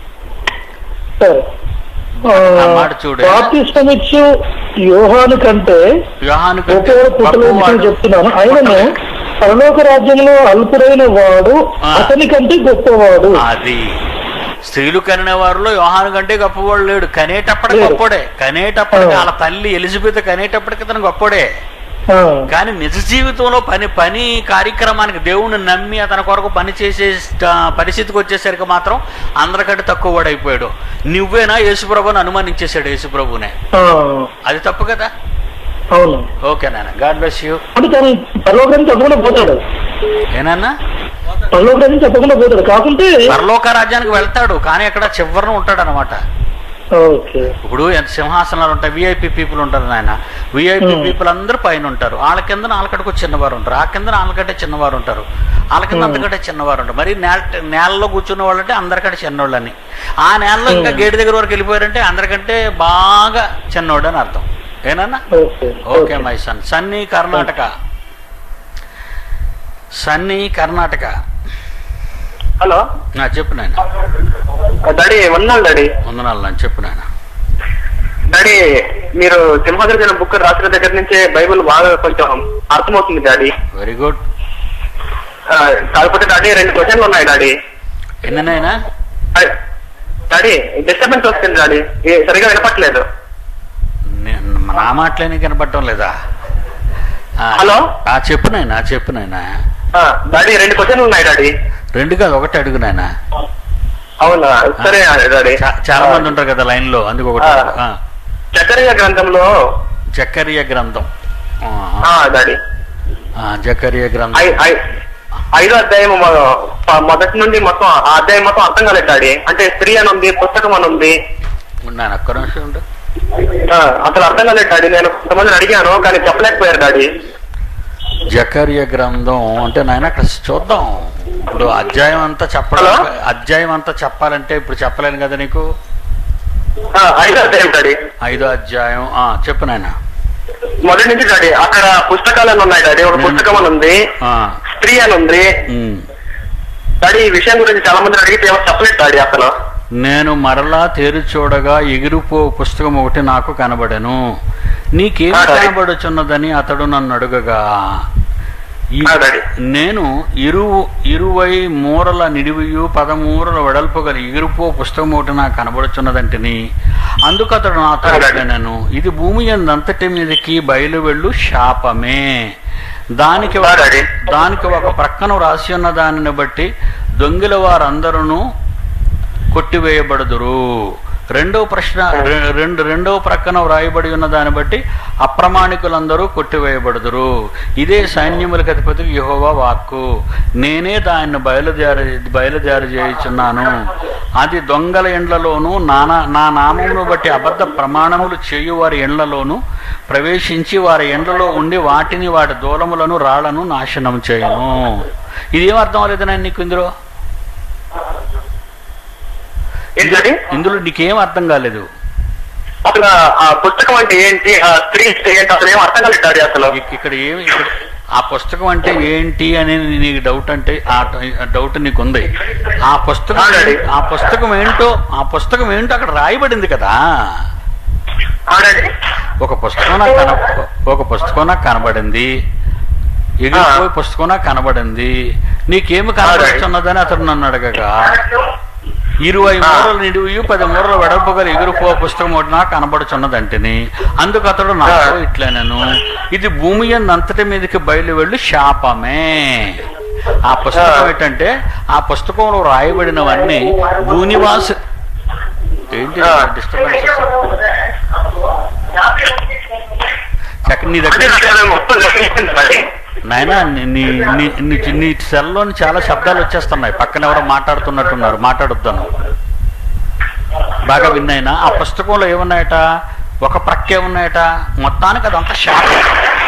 సార్ ఆ మాట చూడు. బాప్తిస్టం ఇచ్చు యోహాను కంటే యోహాను కంటే గొప్పవాడు పుట్టలేదు గొప్పవాడు. చెప్తున్నాను ఆయనను పరలోక రాజ్యంలో అల్పుడైన వాడు ఆ. అతని కంటే గొప్పవాడు అది స్త్రీలు కనిన వారిలో యోహాను కంటే గొప్పవాడు లేడు కనేటప్పటికి లేడు. గొప్పోడే కనేటప్పటికి ఆ. వాళ్ళ తల్లి ఎలిజబెత్ కనేటప్పటికి ఇతను గొప్పోడే ఆ, కానీ నిజ జీవితంలో పని పని కార్యక్రమానికి దేవుణ్ణి నమ్మి అతని కొరకు పని చేసే ఆ, పరిస్థితికి వచ్చేసరికి మాత్రం అందరికంటే తక్కువ వాడు అయిపోయాడు నువ్వేనా యేసుప్రభుని అనుమానించేశాడు యేసుప్రభునే ఆ, అది తప్పు కదా అవును ఓకే నాన్న గాడ్ బ్లెస్ యూ అంటే తను పరలోక రాజ్యం చెప్పకుండా పోతాడు ఏనన్నా పరలోక రాజ్యం చెప్పకుండా పోతాడు కాకుంటే పరలోక రాజ్యానికి వెళ్తాడు కానీ అక్కడ చివరిన ఉంటాడు అనమాట ఓకే ఇప్పుడు ఎంత సింహాసనాలు ఉంటాయి విఐపి పీపుల్ ఉంటారు నాయన విఐపి Hmm. పీపుల్ అందరూ పైన ఉంటారు వాళ్ళ కింద నాలుగట్టుకు చిన్నవారు ఉంటారు ఆ కింద నాలుగంటే చిన్నవారు ఉంటారు వాళ్ళ కింద Hmm. అంతకంటే చిన్నవారు ఉంటారు మరి నేల నేలలో కూర్చున్న వాళ్ళంటే అందరికంటే చిన్నోళ్ళని ఆ నేలలో ఇంకా Hmm. గేటు దగ్గర వరకు వెళ్ళిపోయారంటే అందరికంటే బాగా చిన్నోడు అని అర్థం ఏనన్నా okay okay my son Sunny Karnataka Sunny Karnataka hello నా చెప్పు నాయన డాడీ వందనాలు డాడీ వందనాలు నాన్న చెప్పు నాయన డాడీ మీరు సింహాద్రి బుక్ రాసిన దగ్గర నుంచే బైబిల్ బాగా కొంచెం అర్థమవుతుంది డాడీ వెరీ గుడ్ ఆ, కాకపోతే డాడీ రెండు క్వశ్చన్లు ఉన్నాయి డాడీ ఎన్ననైనా అయ్, డాడీ డిస్టర్బెన్స్ వస్తుంది డాడీ ఏ, సరిగా వినపట్లేదు నేను- నా మాటలే నీకు వినపడటం లేదా ఆ, హలో? ఆ చెప్పు నాయనా చెప్పు నాయనా ఆ, డాడీ రెండు క్వశ్చన్లు ఉన్నాయి డాడీ రెండు కాదు ఒకటి అడుగు నాయనా అవునా సరే డాడీ చా- చాలా మంది ఉంటారు కదా లైన్ లో అందుకు ఒకటి ఆ. అడుగు. ఆ, చక్కరయ్య గ్రంథంలో జకర్య గ్రంథం ఆ, ఆ, డాడీ ఆ, జకర్య గ్రంథం ఐ- ఐ- ఐదో అధ్యాయం మొ- ప- మొదటి నుండి మొత్తం ఆ అధ్యాయం మొత్తం అర్థం కాలేదు డాడీ అంటే స్త్రీ అని ఉంది పుస్తకం అని ఉంది ఉన్నాను ఒక్క నిమిషం ఉండు ఆ, అసలు అర్థం కాలేదు డాడీ నేను కొంతమందిని అడిగాను కానీ చెప్పలేకపోయారు డాడీ జకర్య గ్రంథం అంటే నాయన అక్కడ చూద్దాం ఇప్పుడు అధ్యాయం అంతా చెప్పడం హలో? అధ్యాయం అంతా చెప్పాలంటే ఇప్పుడు చెప్పలేను కదా నీకు ఆ, ఐదో అధ్యాయం డాడీ ఐదో అధ్యాయం ఆ చెప్పు నాయన మొదటి నుంచి డాడీ అక్కడ పుస్తకాలు అని ఉన్నాయి డాడీ ఒక పుస్తకం అని ఉంది ఆ, స్త్రీ అని ఉంది ఉమ్, డాడీ ఈ విషయం గురించి చాలా మంది అడిగితే ఏమో చెప్పలేదు డాడీ అసలు నేను మరలా తేరు చూడగా ఎగిరిపో పుస్తకం ఒకటి నాకు కనబడెను నీకేమి ఆ, డాడీ. కనబడుచున్నదని అతడు నన్ను అడుగగా ఈ- ఆ, డాడీ. నేను ఇరువు ఇరువై మూరల నిడివియు పదమూరల వెడల్పు గల ఎగిరిపో పుస్తకం ఒకటి నాకు కనబడుచున్నదంటిని అందుకు అతడు నాతో ఆ, డాడీ. నేను ఇది భూమి ఎందంతటి మీదకి బయలు వెళ్ళు శాపమే దానికి ఒక- ఆ, డాడీ. దానికి ఒక ప్రక్కన రాసి ఉన్న దానిని బట్టి దొంగిల వారందరూ కొట్టివేయబడుదురు రెండో ప్రశ్న రె- రెండు రెండో ప్రక్కన వ్రాయబడి ఉన్న దాన్ని బట్టి అప్రమాణికులందరూ కొట్టివేయబడుదురు ఇదే సైన్యములకు అధిపతి యెహోవా వాక్కు నేనే దాన్ని బయలుదేరి బయలుదేరి చేయుచున్నాను అది దొంగల ఎండ్లలోను నానా నా నామమును బట్టి అబద్ధ ప్రమాణములు చేయు వారి ఎండ్లలోను ప్రవేశించి వారి ఎండ్లలో ఉండి వాటిని వాటి దూలములను రాళ్లను నాశనం చేయను ఇదేం అర్థం అవ్వలేదు నేను నీకు ఇందులో ఏంటి డాడీ ఇందులో నీకేం అర్థం కాలేదు అసలు ఆ పుస్తకం అంటే ఏంటి ఆ స్త్రీ అంటే ఏంటి అసలు ఏం అర్థం కాలేదు డాడీ అసలు ఇక్- ఇక్కడ ఏమి ఇక్కడ ఆ పుస్తకం అంటే ఏంటి అని నీకు డౌట్ అంటే ఆ డౌట్ నీకు ఉంది ఆ పుస్తకం అవునండి. ఏం- ఆ పుస్తకం ఏంటో ఆ పుస్తకం ఏంటో అక్కడ రాయబడింది కదా ఆ డాడీ ఒక పుస్తకం నాకు కన ఒక పుస్తకం నాకు కనబడింది ఎగిరిపోయి పుస్తకం నాకు కనబడింది నీకేమి కనబడుతున్నదని అతడు నన్ను అడగగా ఇరవై మూరలు నిడివి పది మూరలు వెడల్పు గల ఎగురుపో పుస్తకం ఒకటి నాకు కనబడుచున్నదంటిని అందుకు అతడు నాకు ఇట్లనను ఇది భూమి అంతటి మీదకి బయలు వెళ్ళి శాపమే ఆ పుస్తకం ఏంటంటే ఆ పుస్తకంలో రాయబడినవన్నీ భూనివాస ఏంటి డిస్టర్బెన్స్ చక్క నీ అంటే దగ్గర నాకు అసలు మొత్తం చెప్పింది డాడీ నాయన నీ నీ- నీ- నీ- నీ సెల్లోని చాలా శబ్దాలు వచ్చేస్తున్నాయి పక్కన ఎవరో మాట్లాడుతున్నట్టున్నారు మాట్లాడొద్దాను బాగా విన్నాయినా ఆ పుస్తకంలో ఏమున్నాయట ఒక ప్రక్క ఏమున్నాయట మొత్తానికి అదంతా శాపం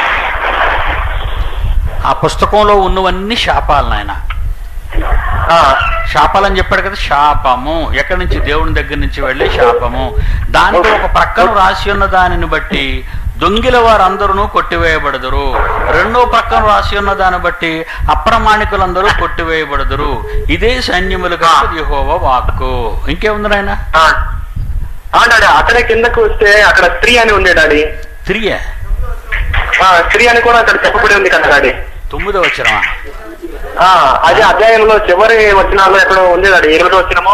ఆ పుస్తకంలో ఉన్నవన్నీ శాపాలు నాయన ఆ, శాపాలని చెప్పాడు కదా శాపము ఎక్కడి నుంచి దేవుని దగ్గర నుంచి వెళ్ళే శాపము దానికి ఒక ప్రక్కన రాసి ఉన్న దానిని బట్టి దొంగిల వారందరూ కొట్టివేయబడదురు రెండో ప్రక్కన రాసి ఉన్న దాన్ని బట్టి అప్రమాణికులందరూ కొట్టివేయబడదురు ఇదే సైన్యములుగా యెహోవా వాక్కు ఇంకేముంది నాయన ఆ. ఆ డాడీ అక్కడే కిందకు వస్తే అక్కడ స్త్రీ అని ఉంది డాడీ తిరిగే ఆ, స్త్రీ అని కూడా అక్కడ చెప్పబడి ఉంది కదా డాడీ తొమ్మిదో వచ్చినవా ఆ, అదే అధ్యాయంలో చివరి వచనాల్లో ఎక్కడో ఉంది డాడీ ఎనిమిది వచ్చినమో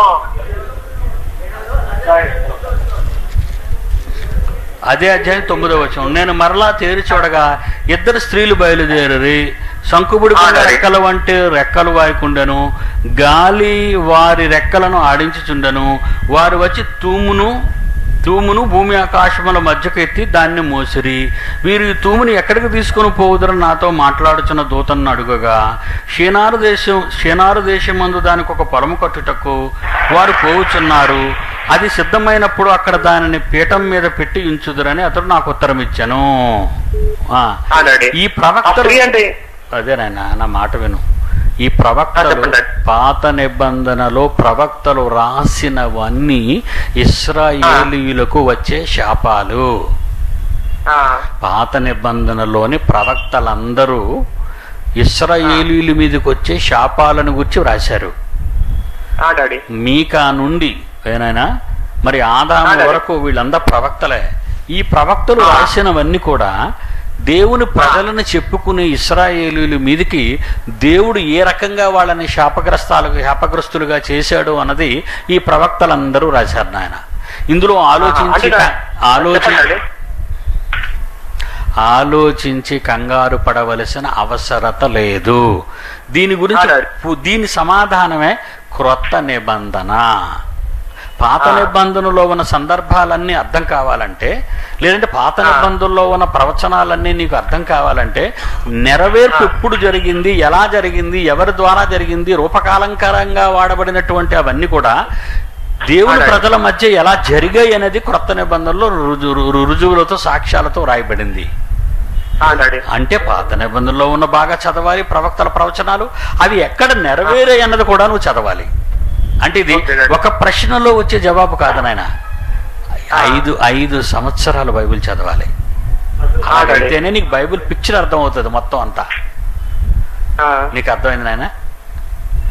అదే అధ్యాయం తొమ్మిదో వచనం నేను మరలా తేరి చూడగా ఇద్దరు స్త్రీలు బయలుదేరి శంకుబుడి కొండ ఆ, రెక్కల వంటి రెక్కలు వాయకుండెను గాలి వారి రెక్కలను ఆడించుచుండెను వారు వచ్చి తూమును తూమును భూమి ఆకాశముల మధ్యకు ఎత్తి దాన్ని మోసిరి వీరు ఈ తూముని ఎక్కడికి తీసుకుని పోవుదరని నాతో మాట్లాడుచున్న దూతను అడుగగా షీనారు దేశం షీనారు దేశమందు దానికి ఒక పొలము కట్టుటకు వారు పోవుచున్నారు అది సిద్ధమైనప్పుడు అక్కడ దానిని పీఠం మీద పెట్టి ఉంచుదురని అతడు నాకు ఉత్తరం ఇచ్చాను ఆ, ఆ డాడీ ఈ ఆ ప్రవక్తలు స్త్రీ అంటే అదేనాయన నా మాట విను ఈ ప్రవక్తలు చెప్పండి. పాత నిబంధనలో ప్రవక్తలు రాసినవన్నీ ఇస్రాయేలీయులకు వచ్చే శాపాలు ఆ, పాత నిబంధనలోని ప్రవక్తలందరూ ఇస్రాయేలీల మీదకి వచ్చే శాపాలను గురించి వ్రాశారు ఆ డాడీ మీకా నుండి ఏనాయనా మరి ఆదాము అలాగే. వరకు వీళ్ళందరూ ప్రవక్తలే ఈ ప్రవక్తలు ఆ. రాసినవన్నీ కూడా దేవుని ప్రజలను చెప్పుకునే ఇస్రాయేలీల మీదకి దేవుడు ఏ రకంగా వాళ్ళని శాపగ్రస్తాలకు శాపగ్రస్తులుగా చేశాడు అన్నది ఈ ప్రవక్తలందరూ రాశారు నాయన ఇందులో ఆలోచించి అంటే ఆలోచి చెప్పండి డాడీ. ఆలోచించి కంగారు పడవలసిన అవసరత లేదు దీని గురించి అలాగే. పు- దీని సమాధానమే క్రొత్త నిబంధన పాత ఆ. నిబంధనలో ఉన్న సందర్భాలన్నీ అర్థం కావాలంటే లేదంటే పాత ఆ. నిబంధనలో ఉన్న ప్రవచనాలన్నీ నీకు అర్థం కావాలంటే నెరవేర్పు ఆ. ఎప్పుడు జరిగింది ఎలా జరిగింది ఎవరి ద్వారా జరిగింది రూపకాలంకరంగా వాడబడినటువంటి అవన్నీ కూడా దేవుని అలాగే. ప్రజల మధ్య ఎలా జరిగాయి అనేది క్రొత్త నిబంధనలో రుజు రు- రుజువులతో సాక్ష్యాలతో రాయబడింది ఆ డాడీ అంటే పాత నిబంధనలో ఉన్న బాగా చదవాలి ప్రవక్తల ప్రవచనాలు అవి ఎక్కడ నెరవేరాయి అన్నది కూడా నువ్వు చదవాలి అంటే ఇది ఓకే, డాడీ. ఒక ప్రశ్నలో వచ్చే జవాబు కాదు నాయన ఐదు ఐదు సంవత్సరాలు బైబిల్ చదవాలి ఆ డాడీ అలాగైతేనే నీకు బైబిల్ పిక్చర్ అర్థం అవుతుంది మొత్తం అంతా ఆ, నీకు అర్థమైంది నాయన ఆ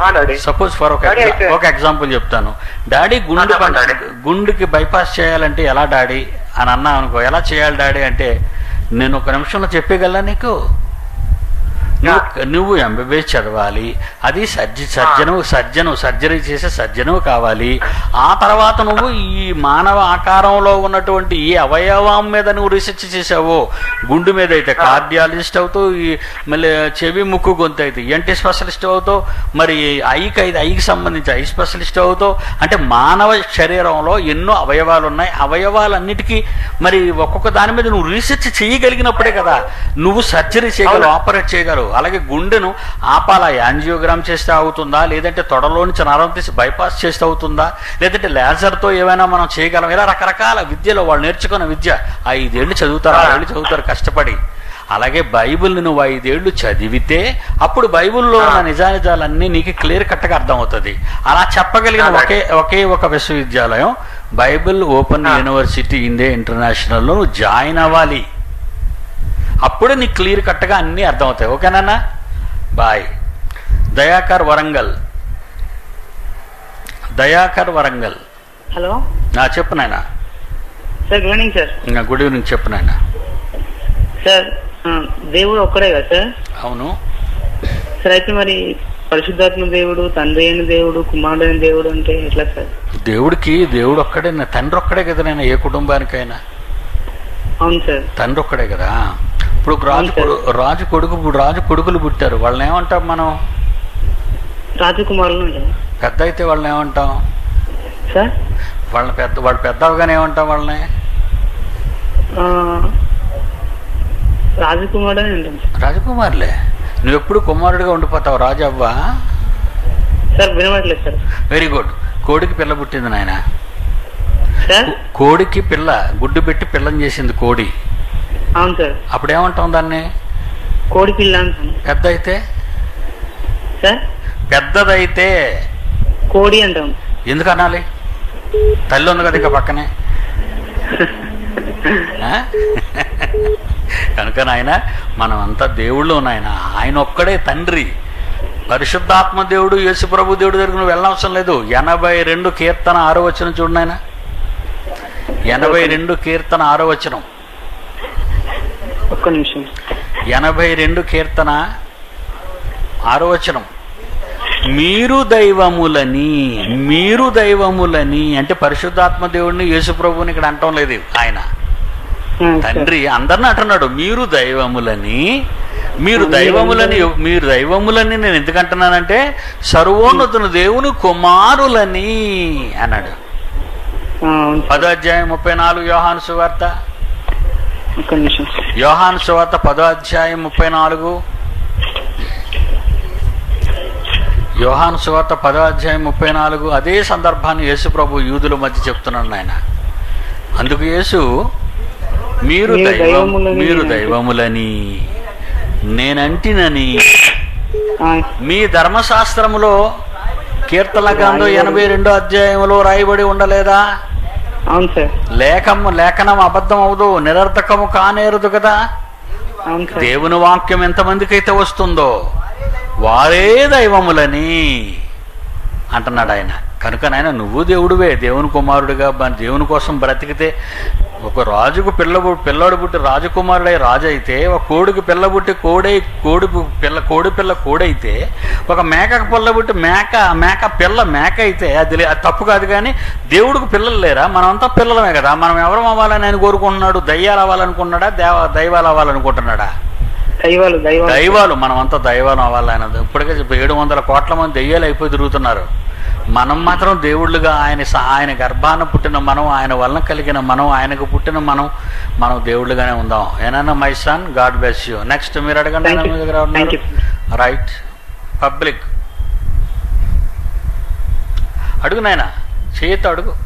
ఆ, డాడీ సపోజ్ ఫర్ ఒక డాడీ ఎగ్జా- అయితే- ఒక ఎగ్జాంపుల్ చెప్తాను డాడీ గుండు ఆ, చెప్పండి, డాడీ. గుండుకి బైపాస్ చేయాలంటే ఎలా డాడీ అని అన్నా అనుకో ఎలా చేయాలి డాడీ అంటే నేను ఒక నిమిషంలో చెప్పగలనా నీకు నువ్వు నువ్వు ఎంబీబీఎస్ చదవాలి అది సర్జి సర్జను సర్జను సర్జరీ చేసే సర్జను కావాలి ఆ తర్వాత నువ్వు ఈ మానవ ఆకారంలో ఉన్నటువంటి ఏ అవయవం మీద నువ్వు రీసెర్చ్ చేసావో గుండు మీద అయితే కార్డియాలజిస్ట్ అవుతావు ఈ మళ్ళీ చెవి ముక్కు గొంతు అయితే ఎంటి స్పెషలిస్ట్ అవుతావు మరి ఐకి అయితే ఐకి సంబంధించి ఐ స్పెషలిస్ట్ అవుతావు అంటే మానవ శరీరంలో ఎన్నో అవయవాలు ఉన్నాయి అవయవాలన్నిటికీ మరి ఒక్కొక్క దాని మీద నువ్వు రీసెర్చ్ చేయగలిగినప్పుడే కదా నువ్వు సర్జరీ చేయగలవు ఆపరేట్ చేయగలవు అలాగే గుండెను ఆపాల యాంజియోగ్రామ్ చేస్తే అవుతుందా లేదంటే తొడలో నుంచి నరం తీసి బైపాస్ చేస్తే అవుతుందా లేదంటే లేజర్తో ఏమైనా మనం చేయగలం ఇలా రకరకాల విద్యలో వాళ్ళు నేర్చుకున్న విద్య ఐదేళ్ళు చదువుతారు ఆరేళ్ళు చదువుతారు కష్టపడి అలాగే బైబిల్ని నువ్వు ఐదేళ్లు చదివితే అప్పుడు బైబిల్లో ఉన్న నిజానిజాలన్నీ నీకు క్లియర్ కట్గా అర్థమవుతుంది అలా చెప్పగలిగిన ఒకే ఒకే ఒక విశ్వవిద్యాలయం బైబిల్ ఓపెన్ యూనివర్సిటీ ఇండియా ఇంటర్నేషనల్లో నువ్వు జాయిన్ అవ్వాలి అప్పుడే నీకు క్లియర్ కట్గా అన్నీ అర్థమవుతాయి ఓకేనా బాయ్ దయాకర్ వరంగల్ దయాకర్ వరంగల్ హలో నా చెప్పు నాయన సార్ గుడ్ ఈవినింగ్ సార్ ఇంకా గుడ్ ఈవినింగ్ చెప్పు నాయన సార్ ఆ, దేవుడు ఒక్కడే కదా సార్ అవును సార్ అయితే మరి పరిశుద్ధాత్మ దేవుడు తండ్రి అయిన దేవుడు కుమారుడు అయిన దేవుడు అంటే ఎట్లా సార్ దేవుడికి దేవుడు ఒక్కడే నా తండ్రి ఒక్కడే కదా నేను ఏ కుటుంబానికైనా అవును సార్ తండ్రి ఒక్కడే కదా ఇప్పుడు రాజు అవును సార్. కొడు- రాజు కొడుకు ఇప్పుడు రాజు కొడుకులు పుట్టారు వాళ్ళని ఏమంటాం మనం రాజకుమారులు ఉంటారు పెద్ద అయితే వాళ్ళని ఏమంటాం సార్ వాళ్ళని పెద్ద వాళ్ళు పెద్ద అవగానే ఏమంటాం వాళ్ళని ఆ, రాజకుమారుడు అని ఉంటాం సార్. రాజకుమారులే నువ్వు ఎప్పుడు కుమారుడిగా ఉండిపోతావు రాజు అవ్వా సార్ వినవట్లేదు సార్ వెరీ గుడ్ కోడికి పిల్ల పుట్టింది నాయన సార్ కోడికి పిల్ల గుడ్డు పెట్టి పిల్లని చేసింది కోడి అవును సార్ అప్పుడు ఏమంటాం దాన్ని కోడి పిల్ల అంటాను పెద్ద అయితే సార్ పెద్దదైతే కోడి అంటాం ఎందుకు అనాలి తల్లి ఉంది కదా ఇంకా పక్కనే ఆ? కనుక నాయన మనం అంతా దేవుళ్ళు నాయన ఆయన ఒక్కడే తండ్రి పరిశుద్ధాత్మ దేవుడు యేసుప్రభు దేవుడు దగ్గర నువ్వు వెళ్ళనవసరం లేదు ఎనభై రెండు కీర్తన ఆరో వచనం చూడు నాయన ఎనభై రెండు కీర్తన ఆరో వచనం ఒక్క నిమిషం ఎనభై రెండు కీర్తన ఆరో వచనం మీరు దైవములని మీరు దైవములని అంటే పరిశుద్ధాత్మ దేవుడిని యేసుప్రభుని ఇక్కడ అంటం లేదు ఆయన ఆ, సార్. తండ్రి అందరిని అంటున్నాడు మీరు దైవములని మీరు దైవములని మీరు దైవములని నేను ఎందుకు అంటున్నానంటే సర్వోన్నతుని దేవుని కుమారులని అన్నాడు ఆ, అవును సార్. పదో అధ్యాయం ముప్పై నాలుగు యోహాను సువార్త ఒక్క నిమిషం యోహాను సువార్త పదో అధ్యాయం ముప్పై నాలుగు యోహాను సువార్త పదో అధ్యాయం ముప్పై నాలుగు అదే సందర్భాన్ని యేసు ప్రభు యూదుల మధ్య చెప్తున్నాడు ఆయన అందుకు యేసు మీరు మీరు దైవం దైవములని మీరు నేనంటి. దైవములని నేనంటినని ఆ, మీ ధర్మశాస్త్రములో కీర్తన గ్రంథం ఎనభై రెండో అధ్యాయంలో రాయబడి ఉండలేదా అవును సార్ లేఖము లేఖనం అబద్ధం అవదు నిరర్థకము కానేరదు కదా అవును సార్ దేవుని వాక్యం ఎంతమందికి అయితే వస్తుందో వారే దైవములని అంటున్నాడు ఆయన కనుక నాయన నువ్వు దేవుడివే దేవుని కుమారుడిగా బ- దేవుని కోసం బ్రతికితే ఒక రాజుకు పిల్ల పు- పిల్లోడు పుట్టి రాజకుమారుడై రాజు అయితే ఒక కోడికి పిల్ల పుట్టి కోడై కోడి పు- పిల్ల కోడి పిల్ల కోడైతే ఒక మేకకు పిల్ల పుట్టి మేక మేక పిల్ల మేక అయితే అది లే- అది తప్పు కాదు కానీ దేవుడికి పిల్లలు లేరా మనమంతా పిల్లలమే కదా మనం ఎవరు అవ్వాలని ఆయన కోరుకుంటున్నాడు దయ్యాలు అవ్వాలనుకుంటున్నాడా దేవ దైవాలు అవ్వాలనుకుంటున్నాడా దైవాలు దైవాలు దైవాలు మనమంతా దైవాలు అవ్వాలి ఆయన ఇప్పటికే ఏడు వందల కోట్ల మంది దెయ్యాలు అయిపోయి తిరుగుతున్నారు మనం మాత్రం దేవుళ్ళుగా ఆయన స- ఆయన గర్భాన పుట్టిన మనం ఆయన వలన కలిగిన మనం ఆయనకు పుట్టిన మనం మనం దేవుళ్ళుగానే ఉందాం ఏనన్నా my son God bless you next మీరు అడగండి Thank ఆయన you. మీ దగ్గర Thank you. రైట్ పబ్లిక్ అడుగు నాయన చేయొద్దు అడుగు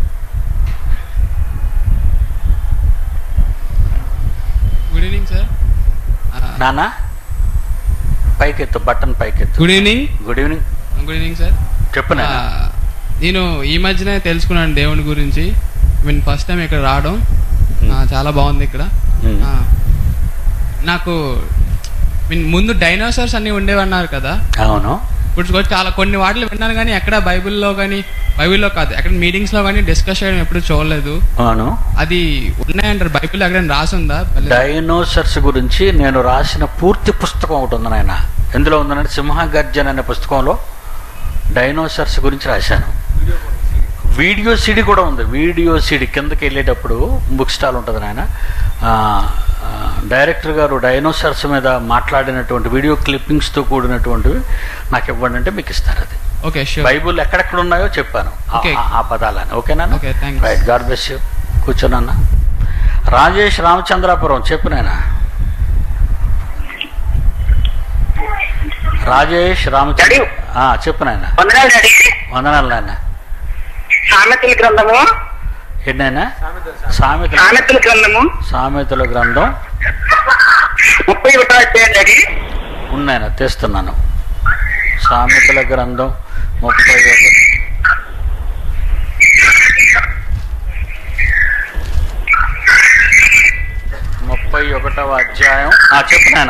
గుడ్ ఈవినింగ్ సార్ నాన్న పైకెత్తు బటన్ పైకెత్తు good evening good evening good evening sir చెప్పు నాయన నేను ఈ మధ్యనే తెలుసుకున్నాను దేవుని గురించి మీన్ ఫస్ట్ టైం ఇక్కడ రావడం ఆ, చాలా బాగుంది ఇక్కడ Hmm. ఆ, నాకు మీన్ ముందు డైనోసార్స్ అన్నీ ఉండేవన్నారు కదా అవును ఇప్పుడు చాలా కొన్ని వాటిలు విన్నాను కానీ ఎక్కడ బైబిల్లో కానీ బైబిల్లో కాదు ఎక్కడ మీటింగ్స్లో కానీ డిస్కస్ చేయడం ఎప్పుడు చూడలేదు అవును అది ఉన్నాయంటారు బైబిల్ ఎక్కడైనా రాసి ఉందా డైనోసర్స్ గురించి నేను రాసిన పూర్తి పుస్తకం ఒకటి ఉంది నాయన ఎందులో ఉందంటే సింహగర్జన్ అనే పుస్తకంలో డైనోసర్స్ గురించి రాశాను వీడియో సిడి కూడా ఉంది వీడియో సిడి కిందకి వెళ్ళేటప్పుడు బుక్ స్టాల్ ఉంటుంది నాయన ఆ, ఆ, డైరెక్టర్ గారు డైనోసర్స్ మీద మాట్లాడినటువంటి వీడియో క్లిప్పింగ్స్తో కూడినటువంటివి నాకు ఇవ్వండి అంటే మీకు ఇస్తారు అది ఓకే షూర్ బైబుల్ ఎక్కడెక్కడ ఉన్నాయో చెప్పాను ఆ- Okay. ఆ- ఆ పదాలని ఓకేనా Okay, thanks. Right God bless you కూర్చోనన్నా రాజేష్ రామచంద్రాపురం చెప్పు నాయన రాజేష్ రామచంద్ర Daddy. ఆ, చెప్పు నాయన వందనాలు డాడీ వందనాలు నాయన సామెతల గ్రంథము ఏంటైనా సామెతల సామెతల గ్రంథము సామెతల గ్రంథం ముప్పై ఒకటో అధ్యాయం డాడీ ఉన్నాయన తెస్తున్నాను సామెతల గ్రంథం ముప్పై ఒకటి ముప్పై ఒకటవ అధ్యాయం ఆ చెప్పు నాయన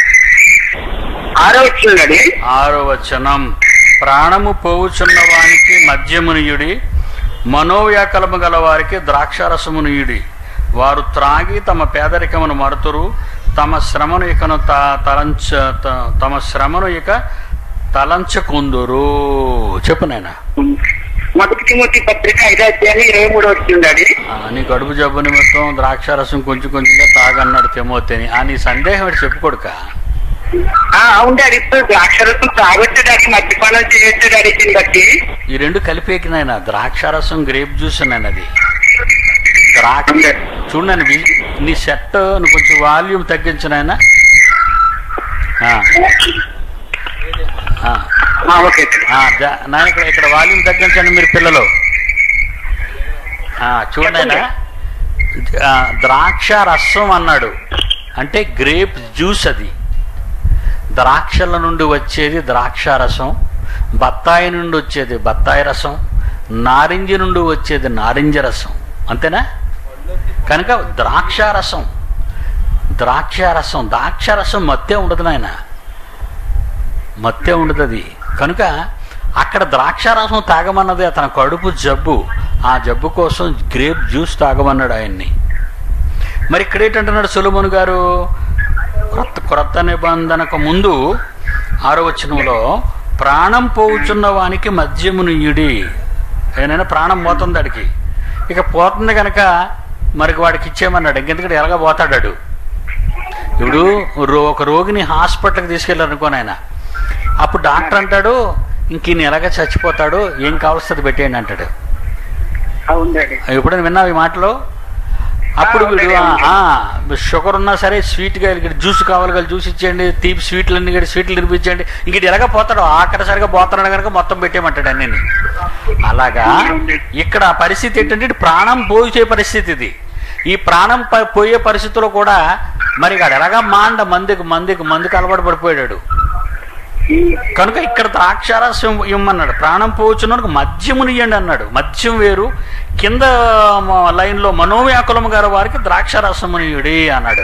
ఆరో వచ్చింది డాడీ ఆరో వచనం ప్రాణము పోవుచున్న వానికి మద్యమునియుడి మనోవ్యాకలము గల వారికి ద్రాక్షారసమునియుడి వారు త్రాగి తమ పేదరికమును మరుతురు తమ శ్రమను ఇకను త తలంచ త- తమ శ్రమను ఇక తలంచకుందురు చెప్పు నాయన మొదటి తిమోతి పత్రిక ఐదో అధ్యాయం ఇరవై మూడో వచ్చింది డాడీ ఆ, నీ కడుపు జబ్బు నిమిత్తం ద్రాక్షారసం కొంచెం కొంచెంగా తాగన్నాడు తెమోతేని ఆ నీ సందేహం ఏంటి చెప్పుకోడుక ఆ, అవును డాడీ ఇప్పుడు ద్రాక్షరసం తాగొచ్చు డాడీ మద్యపానం చేయొచ్చు డాడీ దీన్ని బట్టి ఈ రెండు కలిపేకి నాయన ద్రాక్షారసం గ్రేప్ జ్యూస్ నాయన అది ద్రాక్ష చూడండి వి- నీ సెట్ నువ్వు కొంచెం వాల్యూమ్ తగ్గించు నాయన ఆ. ఆ. ఆ, ఓకే డాడీ. ఆ, ద- నాయన ఇక్కడ ఇక్కడ వాల్యూమ్ తగ్గించండి మీరు పిల్లలు ఆ, చూడండి నాయన ఆ, ద్రాక్ష రసం అన్నాడు అంటే గ్రేప్ జ్యూస్ అది ద్రాక్షల నుండి వచ్చేది ద్రాక్ష రసం బత్తాయి నుండి వచ్చేది బత్తాయి రసం నారింజ నుండి వచ్చేది నారింజ రసం అంతేనా కనుక ద్రాక్ష రసం ద్రాక్ష రసం ద్రాక్ష రసం మత్తే ఉండదు నాయన మత్తే ఉండదు అది కనుక అక్కడ ద్రాక్షారసం తాగమన్నది అతని కడుపు జబ్బు ఆ జబ్బు కోసం గ్రేప్ జ్యూస్ తాగమన్నాడు ఆయన్ని మరి ఇక్కడ ఏంటంటున్నాడు సులభన్ గారు క్రొత్త క్రొత్త నిబంధనకు ముందు ఆరో వచనంలో ప్రాణం పోవుచున్న వానికి మద్యమునియుడి ఏదైనా ప్రాణం పోతుంది అడికి ఇక పోతుంది కనుక మరి వాడికి ఇచ్చేయమన్నాడు ఇంకెందుకంటే ఎలాగ పోతాడాడు ఇప్పుడు రో ఒక రోగిని హాస్పిటల్కి తీసుకెళ్ళారు అనుకోని ఆయన అప్పుడు డాక్టర్ అంటాడు ఇంక ఈయన ఎలాగ చచ్చిపోతాడు ఏం కావలసింది పెట్టేయండి అంటాడు అవును డాడీ ఎప్పుడైనా విన్నావు ఈ మాటలు అప్పుడు వీడు ఆ, ఆ, షుగర్ ఉన్నా సరే స్వీట్గా ఇక్కడ జ్యూస్ కావాలి కదా జ్యూస్ ఇచ్చేయండి తీపి స్వీట్లు అన్ని ఇక్కడ స్వీట్లు తినిపించండి ఇంక ఇది ఎలాగ పోతాడు ఆఖరిసరిగా పోతున్నాడు కనుక మొత్తం పెట్టేయమంటాడు అన్నీ అలాగా ఇక్కడ పరిస్థితి ఏంటంటే ఇటు ప్రాణం పోయే పరిస్థితి ఇది ఈ ప్రాణం ప- పోయే పరిస్థితిలో కూడా మరి ఇక్కడ ఎలాగా మాండ మందికి మందికి మందుకు అలవాటు పడిపోయాడు కనుక ఇక్కడ ద్రాక్షారసం ఇమ్మన్నాడు ప్రాణం పోవచ్చున్నకు మద్యముని ఇయ్యండి అన్నాడు మద్యం వేరు కింద మ- లైన్లో మనోవ్యాకులం గారి వారికి ద్రాక్షారసమునియుడి అన్నాడు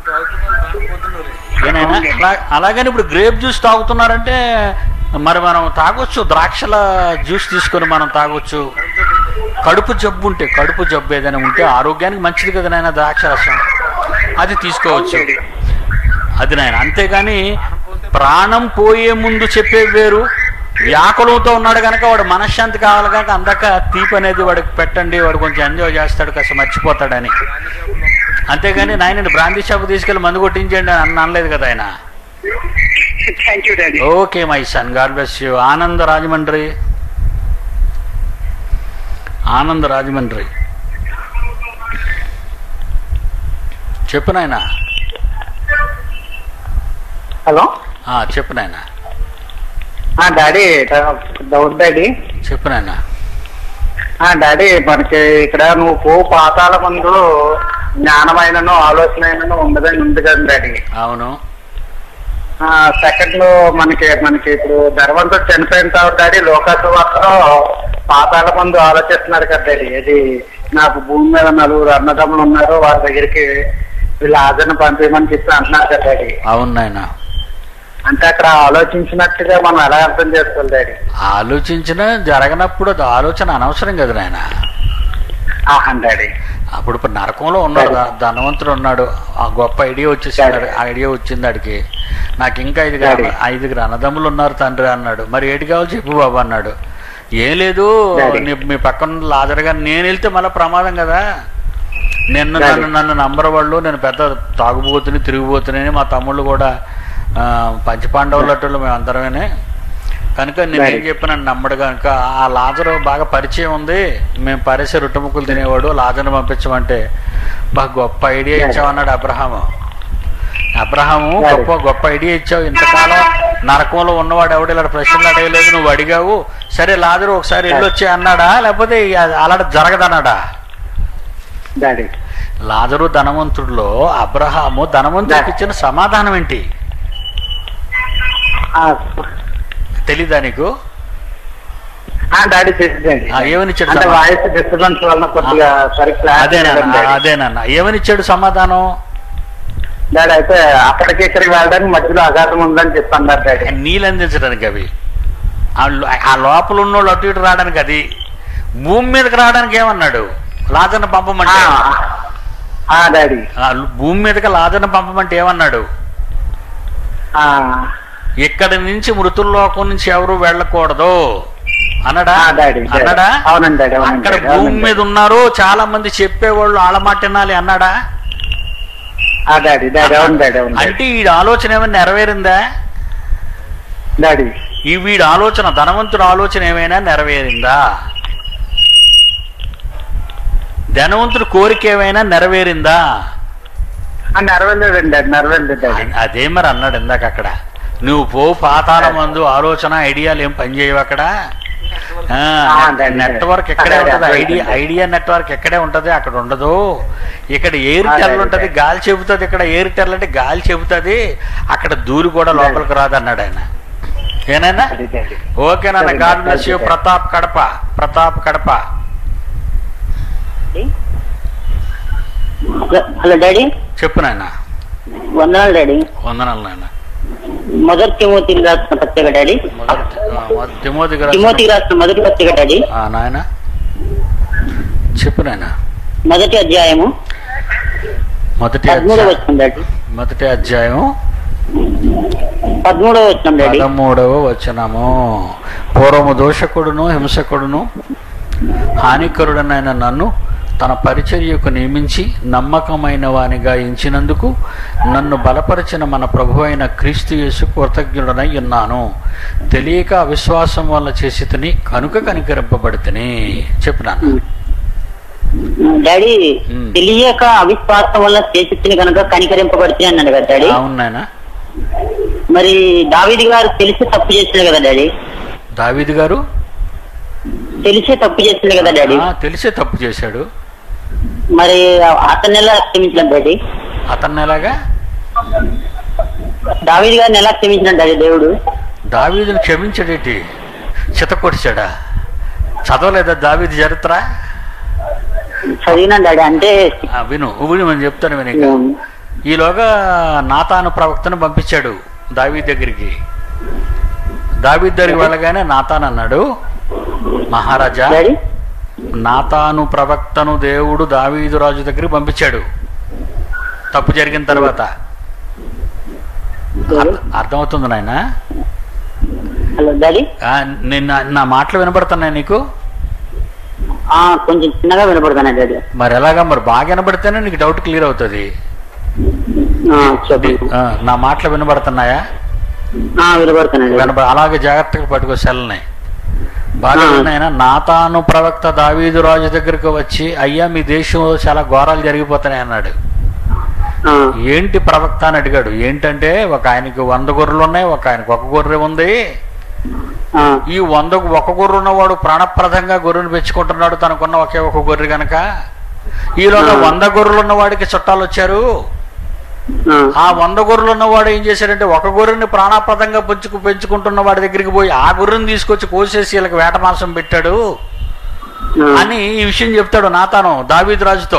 ఏనైనా అలా- అలాగని ఇప్పుడు గ్రేప్ జ్యూస్ తాగుతున్నారంటే మరి మనం తాగొచ్చు ద్రాక్షల జ్యూస్ తీసుకొని మనం తాగొచ్చు కడుపు జబ్బు ఉంటే కడుపు జబ్బు ఏదైనా ఉంటే ఆరోగ్యానికి మంచిది కదా నాయన ద్రాక్షరసం అది తీసుకోవచ్చు అది నాయన అంతేగాని ప్రాణం పోయే ముందు చెప్పే వేరు వ్యాకులంతో ఉన్నాడు కనుక వాడు మనశ్శాంతి కావాలి కనుక అందాక తీపి అనేది వాడికి పెట్టండి వాడు కొంచెం ఎంజాయ్ చేస్తాడు కాస్త మర్చిపోతాడని అంతేగాని నాయన బ్రాందీ షాప్ తీసుకెళ్ళి మందు కొట్టించండి అని అన్న- అనలేదు కదా ఆయన thank you daddy okay my son God bless you Anand Rajahmundry Anand Rajahmundry చెప్పు నాయనా హలో ఆ, చెప్పు నాయనా ఆ డాడీ డౌట్ డాడీ చెప్పు నాయనా ఆ డాడీ మనకి ఇక్కడ నువ్వు పో పాతాల ముందు జ్ఞానమైనను ఆలోచనైనను ఉండదని ఉంది కదా డాడీ అవును ఆ సెకండ్ లో మనకి మనకి ఇప్పుడు ధర్మంతుడు చనిపోయిన తర్వాత డాడీ లోకాసు వార్తలో పాతాల ముందు ఆలోచిస్తున్నారు కదా డాడీ ఇది నాకు భూమి మీద నలుగురు అన్నదమ్ములు ఉన్నారు వారి దగ్గరికి వీళ్ళ ఆదరణ పంపించమని చెప్పి అంటున్నారు కదా డాడీ అవును నాయనా అంటే అక్కడ ఆలోచించినట్టుగా మనం ఎలా అర్థం చేసుకోవాలి డాడీ ఆలోచించిన జరగనప్పుడు అది ఆలోచన అనవసరం కదా నాయన ఆహా డాడీ అప్పుడు ఇప్పుడు నరకంలో ఉన్నాడు ధ- ధనవంతుడు ఉన్నాడు ఆ గొప్ప ఐడియా వచ్చేసింది ఆ ఐడియా వచ్చింది ఆడికి నాకు ఇంకా ఐదుగురు డాడీ. అన్న- ఐదుగురు అన్నదమ్ములు ఉన్నారు తండ్రి అన్నాడు మరి ఏటి కావాలి చెప్పు బాబు అన్నాడు ఏం లేదు డాడీ. నీ- మీ పక్కన లాజర్ గారు నేను వెళ్తే మళ్ళీ ప్రమాదం కదా నిన్ను డాడీ. నన్ను నన్ను నంబర్ వాళ్ళు నేను పెద్ద తాగుబోతుని తిరిగిపోతున్నాని మా తమ్ముళ్ళు కూడా ఆ, పంచపాండవులట్టులు మేము అందరమేనే కనుక నేను ఏం డాడీ. చెప్పిన నమ్మడు కనుక ఆ లాజరు బాగా పరిచయం ఉంది మేము పరిసే రొట్టెముక్కలు తినేవాడు లాజర్ని పంపించమంటే బాగా గొప్ప ఐడియా ఇచ్చామన్నాడు అబ్రహాము అబ్రహాము డాడీ. గొప్ప గొప్ప ఐడియా ఇచ్చావు ఇంతకాలం నరకంలో ఉన్నవాడు ఎవడు ఇలా ప్రశ్నలు అడగలేదు నువ్వు అడిగావు సరే లాజరు ఒకసారి వెళ్ళొచ్చి అన్నాడా లేకపోతే అది అలాంటి జరగదన్నాడా డాడీ లాజరు ధనవంతుడిలో అబ్రహాము ధనవంతుడికి ఇచ్చిన సమాధానం ఏంటి ఆ, తెలీదా నీకు ఆ, డాడీ చేసేదండి ఆ, ఏమని ఇచ్చాడు అంటే సమాధానం? వాయిస్ డిస్టర్బెన్స్ వలన కొద్దిగా సరిగ్గా అదేనన్నా అదేనన్నా ఏమని ఇచ్చాడు సమాధానం డాడీ అయితే అక్కడికి ఇక్కడికి వెళ్ళడానికి మధ్యలో అగాధం ఉందని చెప్పన్నారు డాడీ నీళ్ళు అందించడానికి అవి ఆ లో- ఆ లోపల ఉన్నోళ్ళు అటు ఇటు రావడానికి అది భూమి మీదకి రావడానికి ఏమన్నాడు లాజర్ని పంపమంటే ఆ, ఆ డాడీ ఆ భూమి మీదకి లాజర్ని పంపమంటే ఏమన్నాడు ఆ, ఇక్కడి నుంచి మృతుల్లోకం నుంచి ఎవరు వెళ్ళకూడదు అన్నడా ఆ, డాడీ, డాడీ. అన్నడా అవునండి, డాడీ, అవునండి, అక్కడ డాడీ, భూమి అవునండి. మీద ఉన్నారు చాలా మంది చెప్పేవాళ్ళు ఆళ్ళ మాట వినాలి అన్నాడా ఆ డాడీ డాడీ అవును డాడీ అవును డాడీ. అంటే ఈ ఆలోచన ఏమైనా నెరవేరిందా డాడీ ఈ వీడి ఆలోచన ధనవంతుడి ఆలోచన ఏమైనా నెరవేరిందా ధనవంతుడి కోరిక ఏమైనా నెరవేరిందా ఆ, నెరవేరలేదండి డాడీ నెరవేరలేదు డాడీ అ- అదే మరి అన్నాడు ఇందాక అక్కడ నువ్వు పో పాతాల మందు ఆలోచన ఐడియాలు ఏం పనిచేయవు అక్కడ ఆ, డాడీ, నెట్వర్క్ డాడీ. ఎక్కడే అదే, ఉంటది అదే, ఐడియా డాడీ. ఐడియా నెట్వర్క్ ఎక్కడే ఉంటది అక్కడ ఉండదు ఇక్కడ ఎయిర్ ఆ, టెల్ డాడీ, ఉంటది డాడీ. గాలి చెబుతుంది ఇక్కడ ఎయిర్ టెల్ అంటే గాలి చెబుతుంది అక్కడ దూరి కూడా లోపలికి రాదు అన్నాడు ఆయన ఏనైనా డాడీ, డాడీ. ఓకేనా సరే, God daddy, bless you daddy. Pratap Kadapa Pratap Kadapa hello daddy చెప్పు నాయన వందనాలు డాడీ వందనాలు నాయన మొదటి తిమోతి రాసిన పత్రిక డాడీ మొదటి ఆ, మొదటి తిమోతికి రాసిన- తిమోతికి రాసిన మొదటి పత్రిక డాడీ ఆ, నాయన చెప్పు నాయన మొదటి అధ్యాయము మొదటి పదమూడవ అధ్యాయం వచ్చిన డాడీ మొదటి అధ్యాయం పదమూడవ వచ్చిన డాడీ పదమూడవ వచనము పూర్వము దోషకుడును హింసకుడును హానికరుడనైన నన్ను తన పరిచర్యకు నియమించి నమ్మకమైన వానిగా ఎంచినందుకు నన్ను బలపరిచిన మన ప్రభు అయిన క్రీస్తు యేసు కృతజ్ఞుడనై ఉన్నాను తెలియక అవిశ్వాసం వల్ల చేసి తిని కనుక కనికరింపబడితేనే చెప్పినాను డాడీ ఉమ్. తెలియక అవిశ్వాసం వల్ల చేసి కనుక కనికరింపబడుతుంది అన్నాడు కదా డాడీ అవును నాయన మరి దావీది గారు తెలిసి తప్పు చేసిండు కదా డాడీ దావీదు గారు తెలిసే తప్పు చేసిండు కదా డాడీ ఆ, తెలిసే తప్పు చేశాడు మరి అతన్ని ఎలా క్షమించలేదు డాడీ అతన్ని ఎలాగా దావీది గారిని ఎలా క్షమించినాడు డాడీ దేవుడు దావీదుని క్షమించడేటి చితకొడిచాడా చదవలేదా దావీదు చరిత్ర చదివినా డాడీ అంటే ఆ, విను విను నేను చెప్తాను విను ఇక. ఉమ్, ఈలోగా నాతాను ప్రవక్తను పంపించాడు దావీద్ దగ్గరికి దావీద్ దగ్గరికి వెళ్ళగానే నాతాన్ అన్నాడు మహారాజా డాడీ నాతాను ప్రవక్తను దేవుడు దావీదు రాజు దగ్గరికి పంపించాడు తప్పు జరిగిన తర్వాత అర్థ- అర్థమవుతుంది నాయన హలో డాడీ నేను నా- నా మాటలు వినపడుతున్నాయి నీకు ఆ, కొంచెం చిన్నగా వినపడుతున్నా డాడీ మరి ఎలాగా మరి బాగా వినపడితేనే నీకు డౌట్ క్లియర్ అవుతుంది ఆ, చెప్పండి ఆ, నా మాటలు వినబడుతున్నాయా ఆ, వినపడుతున్నా డాడీ వినబ అలాగే జాగ్రత్తగా పట్టుకో సెల్ని బాగా ఆ. విన్నాయన నాతాను ప్రవక్త దావీదు రాజు దగ్గరకు వచ్చి అయ్యా మీ దేశంలో చాలా ఘోరాలు జరిగిపోతున్నాయి అన్నాడు ఆ, ఏంటి ప్రవక్త అని అడిగాడు ఏంటంటే ఒక ఆయనకి వంద గొర్రెలు ఉన్నాయి ఒక ఆయనకు ఒక గొర్రె ఉంది ఆ, ఈ వందకు ఒక గొర్రె ఉన్నవాడు ప్రాణప్రదంగా గొర్రెను పెంచుకుంటున్నాడు తనకున్న ఒకే ఒక గొర్రె గనక ఈలోగా ఆ. వంద గొర్రెలు ఉన్నవాడికి చుట్టాలు వచ్చారు ఆ, ఆ వంద గొర్రెలు ఉన్నవాడు ఏం చేశాడంటే ఒక గొర్రెని ప్రాణాప్రదంగా పెంచుకు పెంచుకుంటున్న వాడి దగ్గరికి పోయి ఆ గొర్రెని తీసుకొచ్చి కోసేసి వీళ్ళకి వేట మాంసం పెట్టాడు ఆ, అని ఈ విషయం చెప్తాడు నాతాను దావీద్ రాజుతో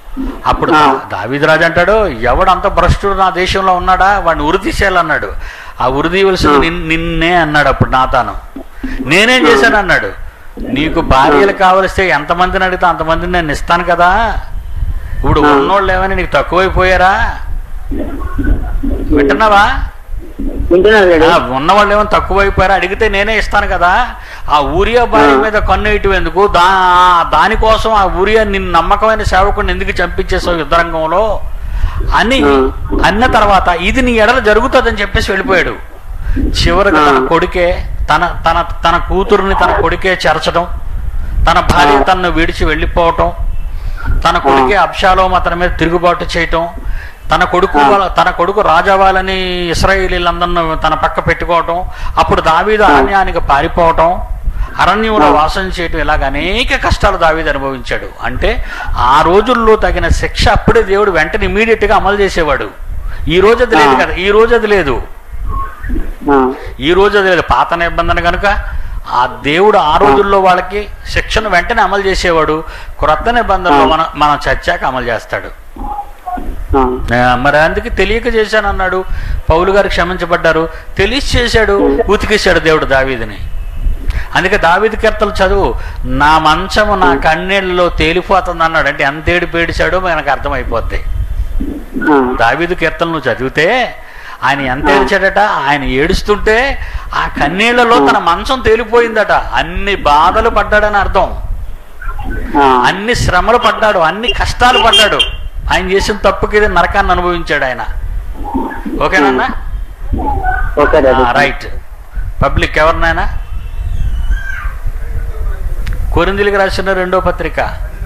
అప్పుడు ఆ. దా- దావీద్ రాజు అంటాడు ఎవడు అంత భ్రష్టుడు నా దేశంలో ఉన్నాడా వాడిని ఉరి తీసేయాలన్నాడు ఆ ఉరి తీయవలసింది నిన్- నిన్నే అన్నాడు అప్పుడు నాతాను నేనేం చేశాను అన్నాడు నీకు భార్యలు కావలిస్తే ఎంతమందిని అడిగితే అంతమందిని నేను ఇస్తాను కదా ఇప్పుడు ఉన్నోళ్ళు ఏమైనా నీకు తక్కువైపోయారా వింటున్నావా వింటున్నారు డాడీ ఆ, ఉన్నవాళ్ళు ఏమో తక్కువైపోయారా అడిగితే నేనే ఇస్తాను కదా ఆ ఊరియా భార్య మీద కన్ను వేయటం ఎందుకు దా దానికోసం ఆ ఊరియా నిన్ను నమ్మకమైన సేవకుని ఎందుకు చంపించేసావు యుద్ధరంగంలో అని అన్న తర్వాత ఇది నీ ఎడల జరుగుతుందని చెప్పేసి వెళ్ళిపోయాడు చివరికి తన కొడుకే తన తన తన కూతురుని తన కొడుకే చేర్చడం తన భార్య తనను విడిచి వెళ్ళిపోవటం తన కొడుకే అబ్షాలోం అతని మీద తిరుగుబాటు చేయటం తన కొడుకు వాళ్ళ- తన కొడుకు రాజావాలని ఇస్రాయేలీలందరిని తన పక్క పెట్టుకోవటం అప్పుడు దావీదు అరణ్యానికి పారిపోవటం అరణ్యంలో వాసం చేయటం ఇలాగ అనేక కష్టాలు దావీదు అనుభవించాడు అంటే ఆ రోజుల్లో తగిన శిక్ష అప్పుడే దేవుడు వెంటనే immediate గా అమలు చేసేవాడు ఈ రోజు అది లేదు కదా ఈ రోజు అది లేదు ఈ రోజు అది లేదు పాత నిబంధన కనుక ఆ దేవుడు ఆ రోజుల్లో వాళ్ళకి శిక్షను వెంటనే అమలు చేసేవాడు క్రొత్త నిబంధనలో మన మనం చచ్చాక అమలు చేస్తాడు ఆ, మరి అందుకే తెలియక చేశాను అన్నాడు పౌలు గారు క్షమించబడ్డారు తెలిసి చేశాడు ఉతికేశాడు దేవుడు దావీదిని అందుకే దావీది కీర్తలు చదువు నా మంచము నా కన్నీళ్ళలో తేలిపోతుంది అన్నాడు అంటే ఎంత ఏడు పేడిచాడో మనకు అర్థమైపోద్ది దావీదు కీర్తనలు నువ్వు చదివితే ఆయన ఎంత ఏడ్చాడట ఆయన ఏడుస్తుంటే ఆ కన్నీళ్లలో తన మంచం తేలిపోయిందట అన్ని బాధలు పడ్డాడని అర్థం అన్ని శ్రమలు పడ్డాడు అన్ని కష్టాలు పడ్డాడు ఆయన చేసిన తప్పుకి ఇది నరకాన్ని అనుభవించాడు ఆయన ఓకేనన్నా ఓకే డాడీ రైట్ పబ్లిక్ ఎవరినైనా కొరిందిలికి రాసిన రెండో పత్రిక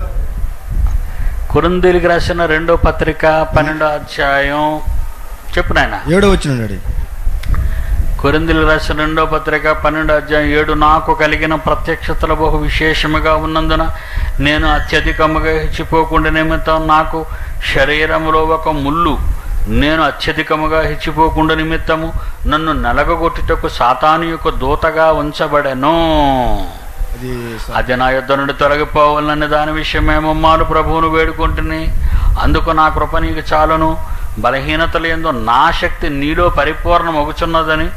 కొరిందిలికి రాసిన రెండో పత్రిక పన్నెండో అధ్యాయం చెప్పు నాయన ఏడో వచ్చిన డాడీ కొరిందులు రాసిన రెండో పత్రిక పన్నెండో అధ్యాయం ఏడు నాకు కలిగిన ప్రత్యక్షతల బహు విశేషముగా ఉన్నందున నేను అత్యధికముగా హెచ్చిపోకుండా నిమిత్తం నాకు శరీరములో ఒక ముళ్ళు నేను అత్యధికముగా హెచ్చిపోకుండా నిమిత్తము నన్ను నలగగొట్టుటకు సాతాను యొక్క దూతగా ఉంచబడెను అది అది నా యుద్ధ నుండి తొలగిపోవాలని దాని విషయమేమో మారు ప్రభువును వేడుకుంటుని అందుకు నా కృప నీకు చాలును బలహీనతలు ఏందో నా శక్తి నీలో పరిపూర్ణం అగుచున్నదని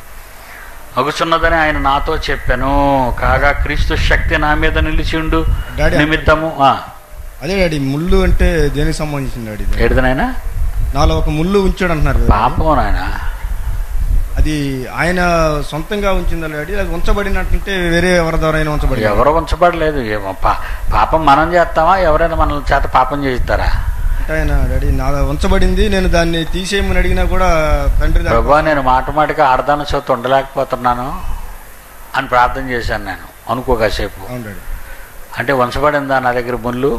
అగుచున్నదని ఆయన నాతో చెప్పాను కాగా క్రీస్తు శక్తి నా మీద నిలిచిండు డాడీ నిమిత్తము ఆ, అదే డాడీ ముళ్ళు అంటే దేనికి సంబంధించిన డాడీ ఇది? ఏడుదనైనా నాలో ఒక ముళ్ళు ఉంచాడు అంటున్నారు కదా. పాపం నాయన అది ఆయన సొంతంగా ఉంచిందా డాడీ అది ఉంచబడినట్టుంటే వేరే ఎవరి ద్వారా అయినా ఉంచబడి ఎవరు ఉంచబడలేదు ఏమో పా- పాపం మనం చేస్తామా ఎవరైనా మన చేత పాపం చేయిస్తారా అంటే ఆయన డాడీ నా ఉంచబడింది నేను దాన్ని తీసేయమని అడిగినా కూడా తండ్రి దాన్ని- ప్రభా నేను మాట మాటగా ఆడదాన చోత ఉండలేకపోతున్నాను అని ప్రార్థన చేశాను నేను అనుకో కాసేపు అవును డాడీ అంటే వంచబడిందా నా దగ్గర ముళ్ళు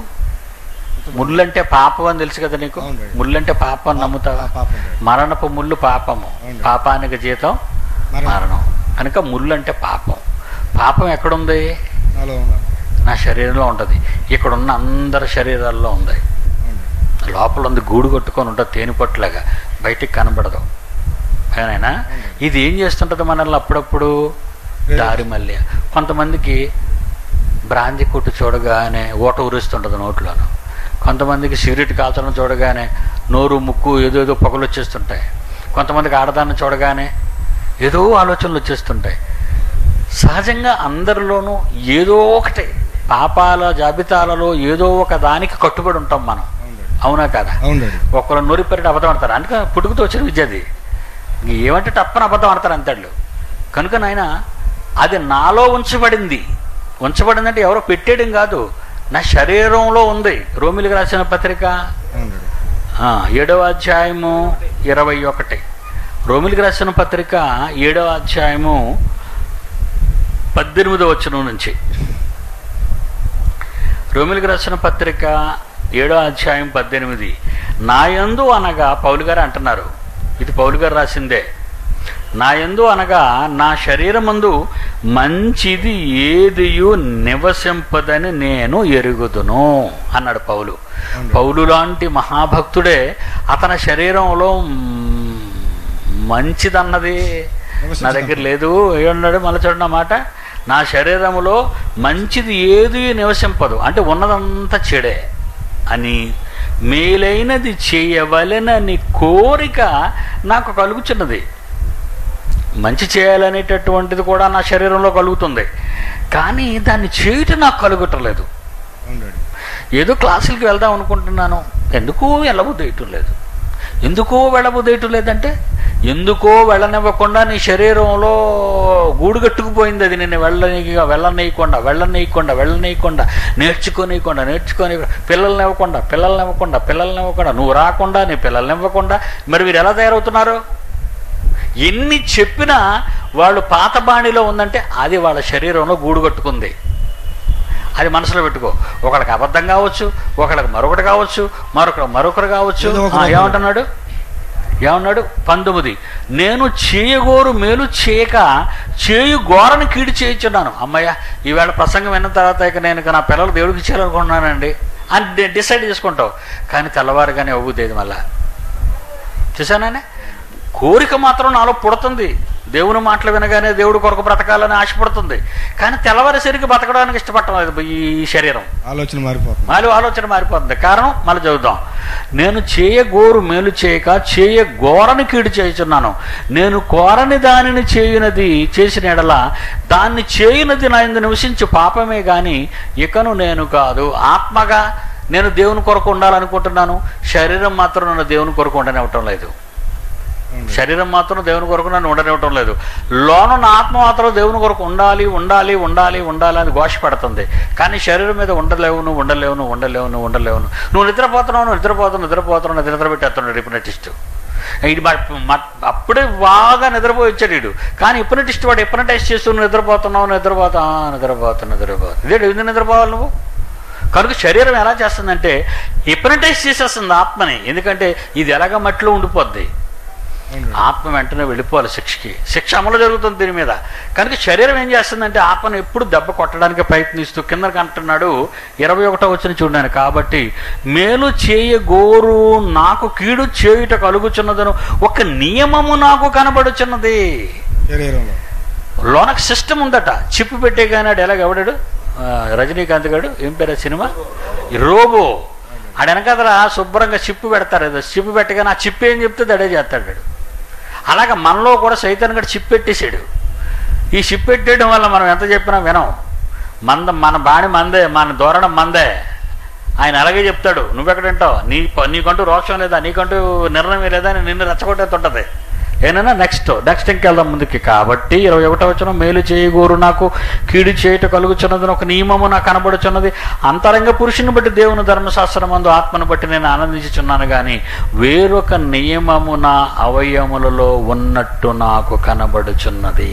ముళ్ళు అంటే పాపం అని తెలుసు కదా నీకు అవును డాడీ. ముళ్ళు అంటే పాపం అని నమ్ముతావా ఆ పాపం డాడీ మరణపు ముళ్ళు పాపము అవును డాడీ. పాపానికి జీతం మరణం. మరణం కనుక ముళ్ళు అంటే పాపం పాపం ఎక్కడుంది నాలో ఉన్న నా శరీరంలో ఉంటుంది ఇక్కడ ఉన్న అందరి శరీరాల్లో ఉంది అవును డాడీ. లోపల ఉంది గూడు కొట్టుకొని ఉంటుంది తేనిపట్టులాగా బయటికి కనబడదు ఏమైనా ఇది ఏం చేస్తుంటుంది మనల్ని అప్పుడప్పుడు దారి మళ్ళీ కొంతమందికి బ్రాంతి కొట్టు చూడగానే ఓట ఊరిస్తుంటుంది నోట్లోను కొంతమందికి సిగరెట్ కాల్చడం చూడగానే నోరు ముక్కు ఏదో ఏదో పొగలు వచ్చేస్తుంటాయి కొంతమందికి ఆడదాన్ని చూడగానే ఏదో ఆలోచనలు వచ్చేస్తుంటాయి సహజంగా అందరిలోనూ ఏదో ఒకటి పాపాల జాబితాలలో ఏదో ఒక దానికి కట్టుబడి ఉంటాం మనం అవును డాడీ అవునా కదా అవును డాడీ ఒకరు నూరి పెరిగి అబద్ధం ఆడతారు అందుకే పుట్టుకతో వచ్చిన విద్య అది ఇంక ఏమంటే తప్పని అబద్ధం ఆడతారు అంతాళ్ళు కనుక నాయన అది నాలో ఉంచబడింది ఉంచబడిందంటే ఎవరో పెట్టేయడం కాదు నా శరీరంలో ఉంది రోమిలికి రాసిన పత్రిక అవును డాడీ ఆ, ఏడవ అధ్యాయము ఇరవై ఒకటి రోమిలికి రాసిన పత్రిక ఏడవ అధ్యాయము పద్దెనిమిదో వచనం నుంచి రోమిలికి రాసిన పత్రిక ఏడో అధ్యాయం పద్దెనిమిది నాయందు అనగా పౌలు గారు అంటున్నారు ఇది పౌలు గారు రాసిందే నాయందు అనగా నా శరీరమందు మంచిది ఏదియు నివసింపదని నేను ఎరుగుదును అన్నాడు పౌలు పౌలు లాంటి మహాభక్తుడే అతని శరీరంలో మ్, మంచిదన్నది నా దగ్గర లేదు ఏమన్నాడు మళ్ళీ చూడండి ఆ మాట నా శరీరములో మంచిది ఏది నివసింపదు అంటే ఉన్నదంతా చెడే అని మేలైనది చేయవలెనని కోరిక నాకు కలుగుచున్నది మంచి చేయాలనేటటువంటిది కూడా నా శరీరంలో కలుగుతుంది కానీ దాన్ని చేయటం నాకు కలుగటం లేదు అవును డాడీ ఏదో క్లాసులకి వెళ్దాం అనుకుంటున్నాను ఎందుకో వెళ్ళబుద్ధేయటం లేదు ఎందుకో వెళ్ళబుద్ధేయటం లేదంటే ఎందుకో వెళ్ళనివ్వకుండా నీ శరీరంలో గూడు కట్టుకుపోయింది అది నిన్ను వెళ్ళని వెళ్ళనీయకుండా వెళ్ళనీయకుండా వెళ్ళనీయకుండా నేర్చుకోనీయకుండా నేర్చుకొని పిల్లల్ని ఇవ్వకుండా పిల్లల్ని ఇవ్వకుండా పిల్లల్ని ఇవ్వకుండా నువ్వు రాకుండా నీ పిల్లల్ని ఇవ్వకుండా మరి మీరు ఎలా తయారవుతున్నారు ఎన్ని చెప్పినా వాళ్ళు పాత బాణిలో ఉందంటే అది వాళ్ళ శరీరంలో గూడు కట్టుకుంది అది మనసులో పెట్టుకో ఒకళ్ళకి అబద్ధం కావచ్చు ఒకళ్ళకి మరొకటి కావచ్చు మరొకరు మరొకరు కావచ్చు ఏదో ఒక ఆ, రకంగా. ఏమంటున్నాడు ఏమన్నాడు పంతొమ్మిది నేను చేయగోరు మేలు చేయక చేయు ఘోరని కీడు చేయించున్నాను అమ్మయ్య ఈవేళ ప్రసంగం విన్న తర్వాత ఇక నేను ఇక నా పిల్లలు దేవుడికి ఇచ్చేయాలనుకుంటున్నానండి అని డి- డిసైడ్ చేసుకుంటావు కానీ తెల్లవారుగానే అవ్వుదేది మళ్ళా చూసానే కోరిక మాత్రం నాలో పుడుతుంది దేవుని మాటలు వినగానే దేవుడి కొరకు బ్రతకాలని ఆశపడుతుంది కానీ తెల్లవారేసరికి బతకడానికి ఇష్టపడటం ఈ శరీరం ఆలోచన మారిపోతుంది మాలి ఆలోచన మారిపోతుంది కారణం మళ్ళీ చదువుదాం నేను చేయగోరు మేలు చేయక చేయ ఘోరని కీడు చేయుచున్నాను నేను కోరని దానిని చేయునది చేసిన ఎడల దాన్ని చేయునది నా ఇందు నివసించు పాపమే గాని ఇకను నేను కాదు ఆత్మగా నేను దేవుని కొరకు ఉండాలనుకుంటున్నాను శరీరం మాత్రం నన్ను దేవుని కొరకు ఉండనివ్వటం లేదు శరీరం మాత్రం దేవుని కొరకు నన్ను ఉండనివ్వటం లేదు లోన నా ఆత్మ మాత్రం దేవుని కొరకు ఉండాలి ఉండాలి ఉండాలి ఉండాలి అని ఘోష పెడుతుంది కానీ శరీరం మీద ఉండలేవు నువ్వు ఉండలేవు నువ్వు ఉండలేవు నువ్వు ఉండలేవు నువ్వు నువ్వు నిద్రపోతున్నావు నువ్వు నిద్రపోతున్నావు నిద్రపోతున్నావు నిద్ర పెట్టేస్తున్నాడు హిప్నటిస్ట్ ఇది మా- మా- అప్పుడే బాగా నిద్రపోయి వచ్చాడు వీడు కానీ హిప్నటిస్ట్ వాడు హిప్నటైజ్ చేస్తూ నువ్వు నిద్రపోతున్నావు నిద్రపోతా ఆ, నిద్రపోతున్నా నిద్రపోతా ఇదే ఎందుకు నిద్రపోవాలి నువ్వు కనుక శరీరం ఎలా చేస్తుందంటే హిప్నటైజ్ చేసేస్తుంది ఆత్మని ఎందుకంటే ఇది ఎలాగ మట్టిలో ఉండిపోద్ది ఆత్మ వెంటనే వెళ్ళిపోవాలి శిక్షకి శిక్ష అమలు జరుగుతుంది దీని మీద కనుక శరీరం ఏం చేస్తుందంటే ఆత్మను ఎప్పుడు దెబ్బ కొట్టడానికి ప్రయత్నిస్తూ కిందకి అంటున్నాడు ఇరవై ఒకటో వచ్చిన చూడాను కాబట్టి మేలు చేయ గోరు నాకు కీడు చేయుట కలుగుచున్నదను ఒక నియమము నాకు కనబడుచున్నది శరీరంలో లోనకు సిస్టమ్ ఉందట చిప్పు పెట్టే కానీ ఎలాగ ఎవడాడు ఆ, రజనీకాంత్ గారు ఏం పేరు ఆ సినిమా ఈ రోబో ఆడ వెనకదరా శుభ్రంగా చిప్పు పెడతారు ఏదో చిప్పు పెట్టగానే ఆ చిప్పు ఏం చెప్తే అడే చేస్తాడు వాడు. అలాగ మనలో కూడా సైతాన్ గడు చిప్పు పెట్టేశాడు ఈ చిప్పు పెట్టేయడం వల్ల మనం ఎంత చెప్పినా వినం మంద మన బాణి మందే మన ధోరణం మందే ఆయన అలాగే చెప్తాడు నువ్వెక్కడ వింటావు నీ ప- నీకంటూ రోషం లేదా నీకంటూ నిర్ణయం లేదా అని నిన్ను రెచ్చగొట్టేస్తుంటది ఏనైనా నెక్స్ట్ నెక్స్ట్ ఇంకెళ్దాం ముందుకి కాబట్టి ఇరవై ఒకటో వచ్చిన మేలు చేయగోరు నాకు కీడు చేయుట కలుగుచున్నదని ఒక నియమము నాకు కనబడుచున్నది అంతరంగ పురుషుని బట్టి దేవుని ధర్మశాస్త్రం మందు ఆత్మను బట్టి నేను ఆనందించుచున్నాను కానీ వేరొక నియమము నా అవయములలో ఉన్నట్టు నాకు కనబడుచున్నది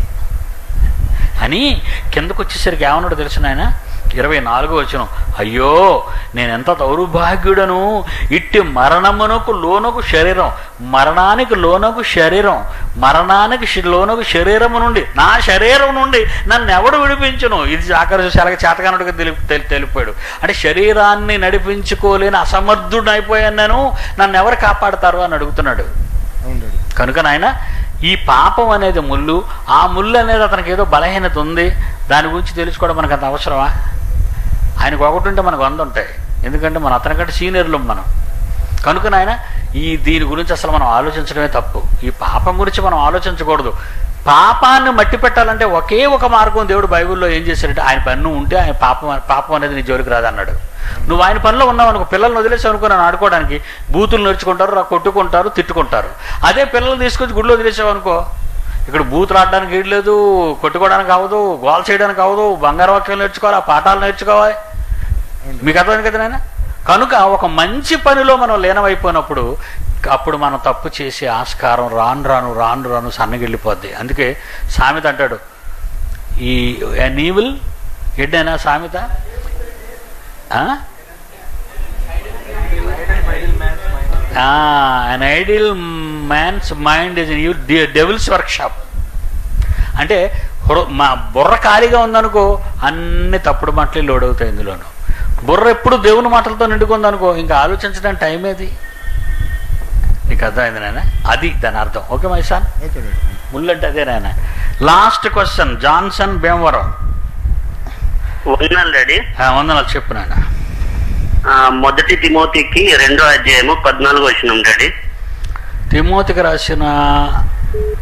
అని కిందకు వచ్చేసరికి ఏమన్నాడు తెలిసిన ఆయన ఇరవై నాలుగో వచ్చిన అయ్యో నేనెంత దౌర్భాగ్యుడను ఇట్టి మరణమునకు లోనకు శరీరం మరణానికి లోనకు శరీరం మరణానికి శి- లోనకు శరీరము నుండి నా శరీరం నుండి నన్ను ఎవడు విడిపించును ఇది ఆఖరి చాలా చేతకానుడిగా తెలి తెలి- తెలిపాడు అంటే శరీరాన్ని నడిపించుకోలేని అసమర్థుడు అయిపోయాను నేను నన్ను ఎవరు కాపాడతారు అని అడుగుతున్నాడు అవును డాడీ కనుక నాయన ఈ పాపం అనేది ముళ్ళు ఆ ముళ్ళు అనేది అతనికి ఏదో బలహీనత ఉంది దాని గురించి తెలుసుకోవడం మనకు అంత అవసరమా ఆయనకు ఒకటి ఉంటే మనకు వంద ఉంటాయి ఎందుకంటే మన అతనికంటే సీనియర్లు మనం కనుక నాయన ఈ దీని గురించి అసలు మనం ఆలోచించడమే తప్పు ఈ పాపం గురించి మనం ఆలోచించకూడదు పాపాన్ని మట్టి పెట్టాలంటే ఒకే ఒక మార్గం దేవుడు బైబిల్లో ఏం చేశాడంటే ఆయన పన్ను ఉంటే ఆయన పాపం పాపం అనేది నీ జోలికి రాదన్నాడు నువ్వు ఆయన పనిలో ఉన్నావు అనుకో పిల్లల్ని వదిలేసి అనుకున్నాను ఆడుకోవడానికి బూతులు నేర్చుకుంటారు రా కొట్టుకుంటారు తిట్టుకుంటారు అదే పిల్లల్ని తీసుకొచ్చి గుడిలో వదిలేసావు అనుకో ఇక్కడ బూతులు ఆడడానికి వీలు లేదు కొట్టుకోవడానికి అవ్వదు గోల్ చేయడానికి అవ్వదు బంగారు వాక్యాలు నేర్చుకోవాలి ఆ పాఠాలు నేర్చుకోవాలి మీకు అర్థమైంది కదా నాయన కనుక ఒక మంచి పనిలో మనం లీనమైపోయినప్పుడు అప్పుడు మనం తప్పు చేసే ఆస్కారం రాను రాను రాను రాను సన్నగిల్లిపోద్ది అందుకే సామెత అంటాడు ఈ నీవిల్ ఎడ్డైనా సామెత an ideal man's mind is devil's workshop అంటే హృ- మా బుర్ర ఖాళీగా ఉందనుకో అన్ని తప్పుడు మాటలే లోడ్ అవుతాయి ఇందులోను బుర్ర ఎప్పుడు దేవుని మాటలతో నిండుకుందనుకో ఇంకా ఆలోచించడానికి టైం ఏది నీకు అర్థమైంది నాయన అది దాని అర్థం ఓకే మైసాన్ ఓకే డాడీ ముళ్ళంటే అదే నాయన లాస్ట్ క్వశ్చన్ జాన్సన్ భీమవరం వందనాలు డాడీ ఆ, వందనాలు చెప్పు నాయన ఆ, మొదటి తిమోతికి రెండో అధ్యాయము పద్నాలుగు వచ్చినాం డాడీ తిమోతికి రాసిన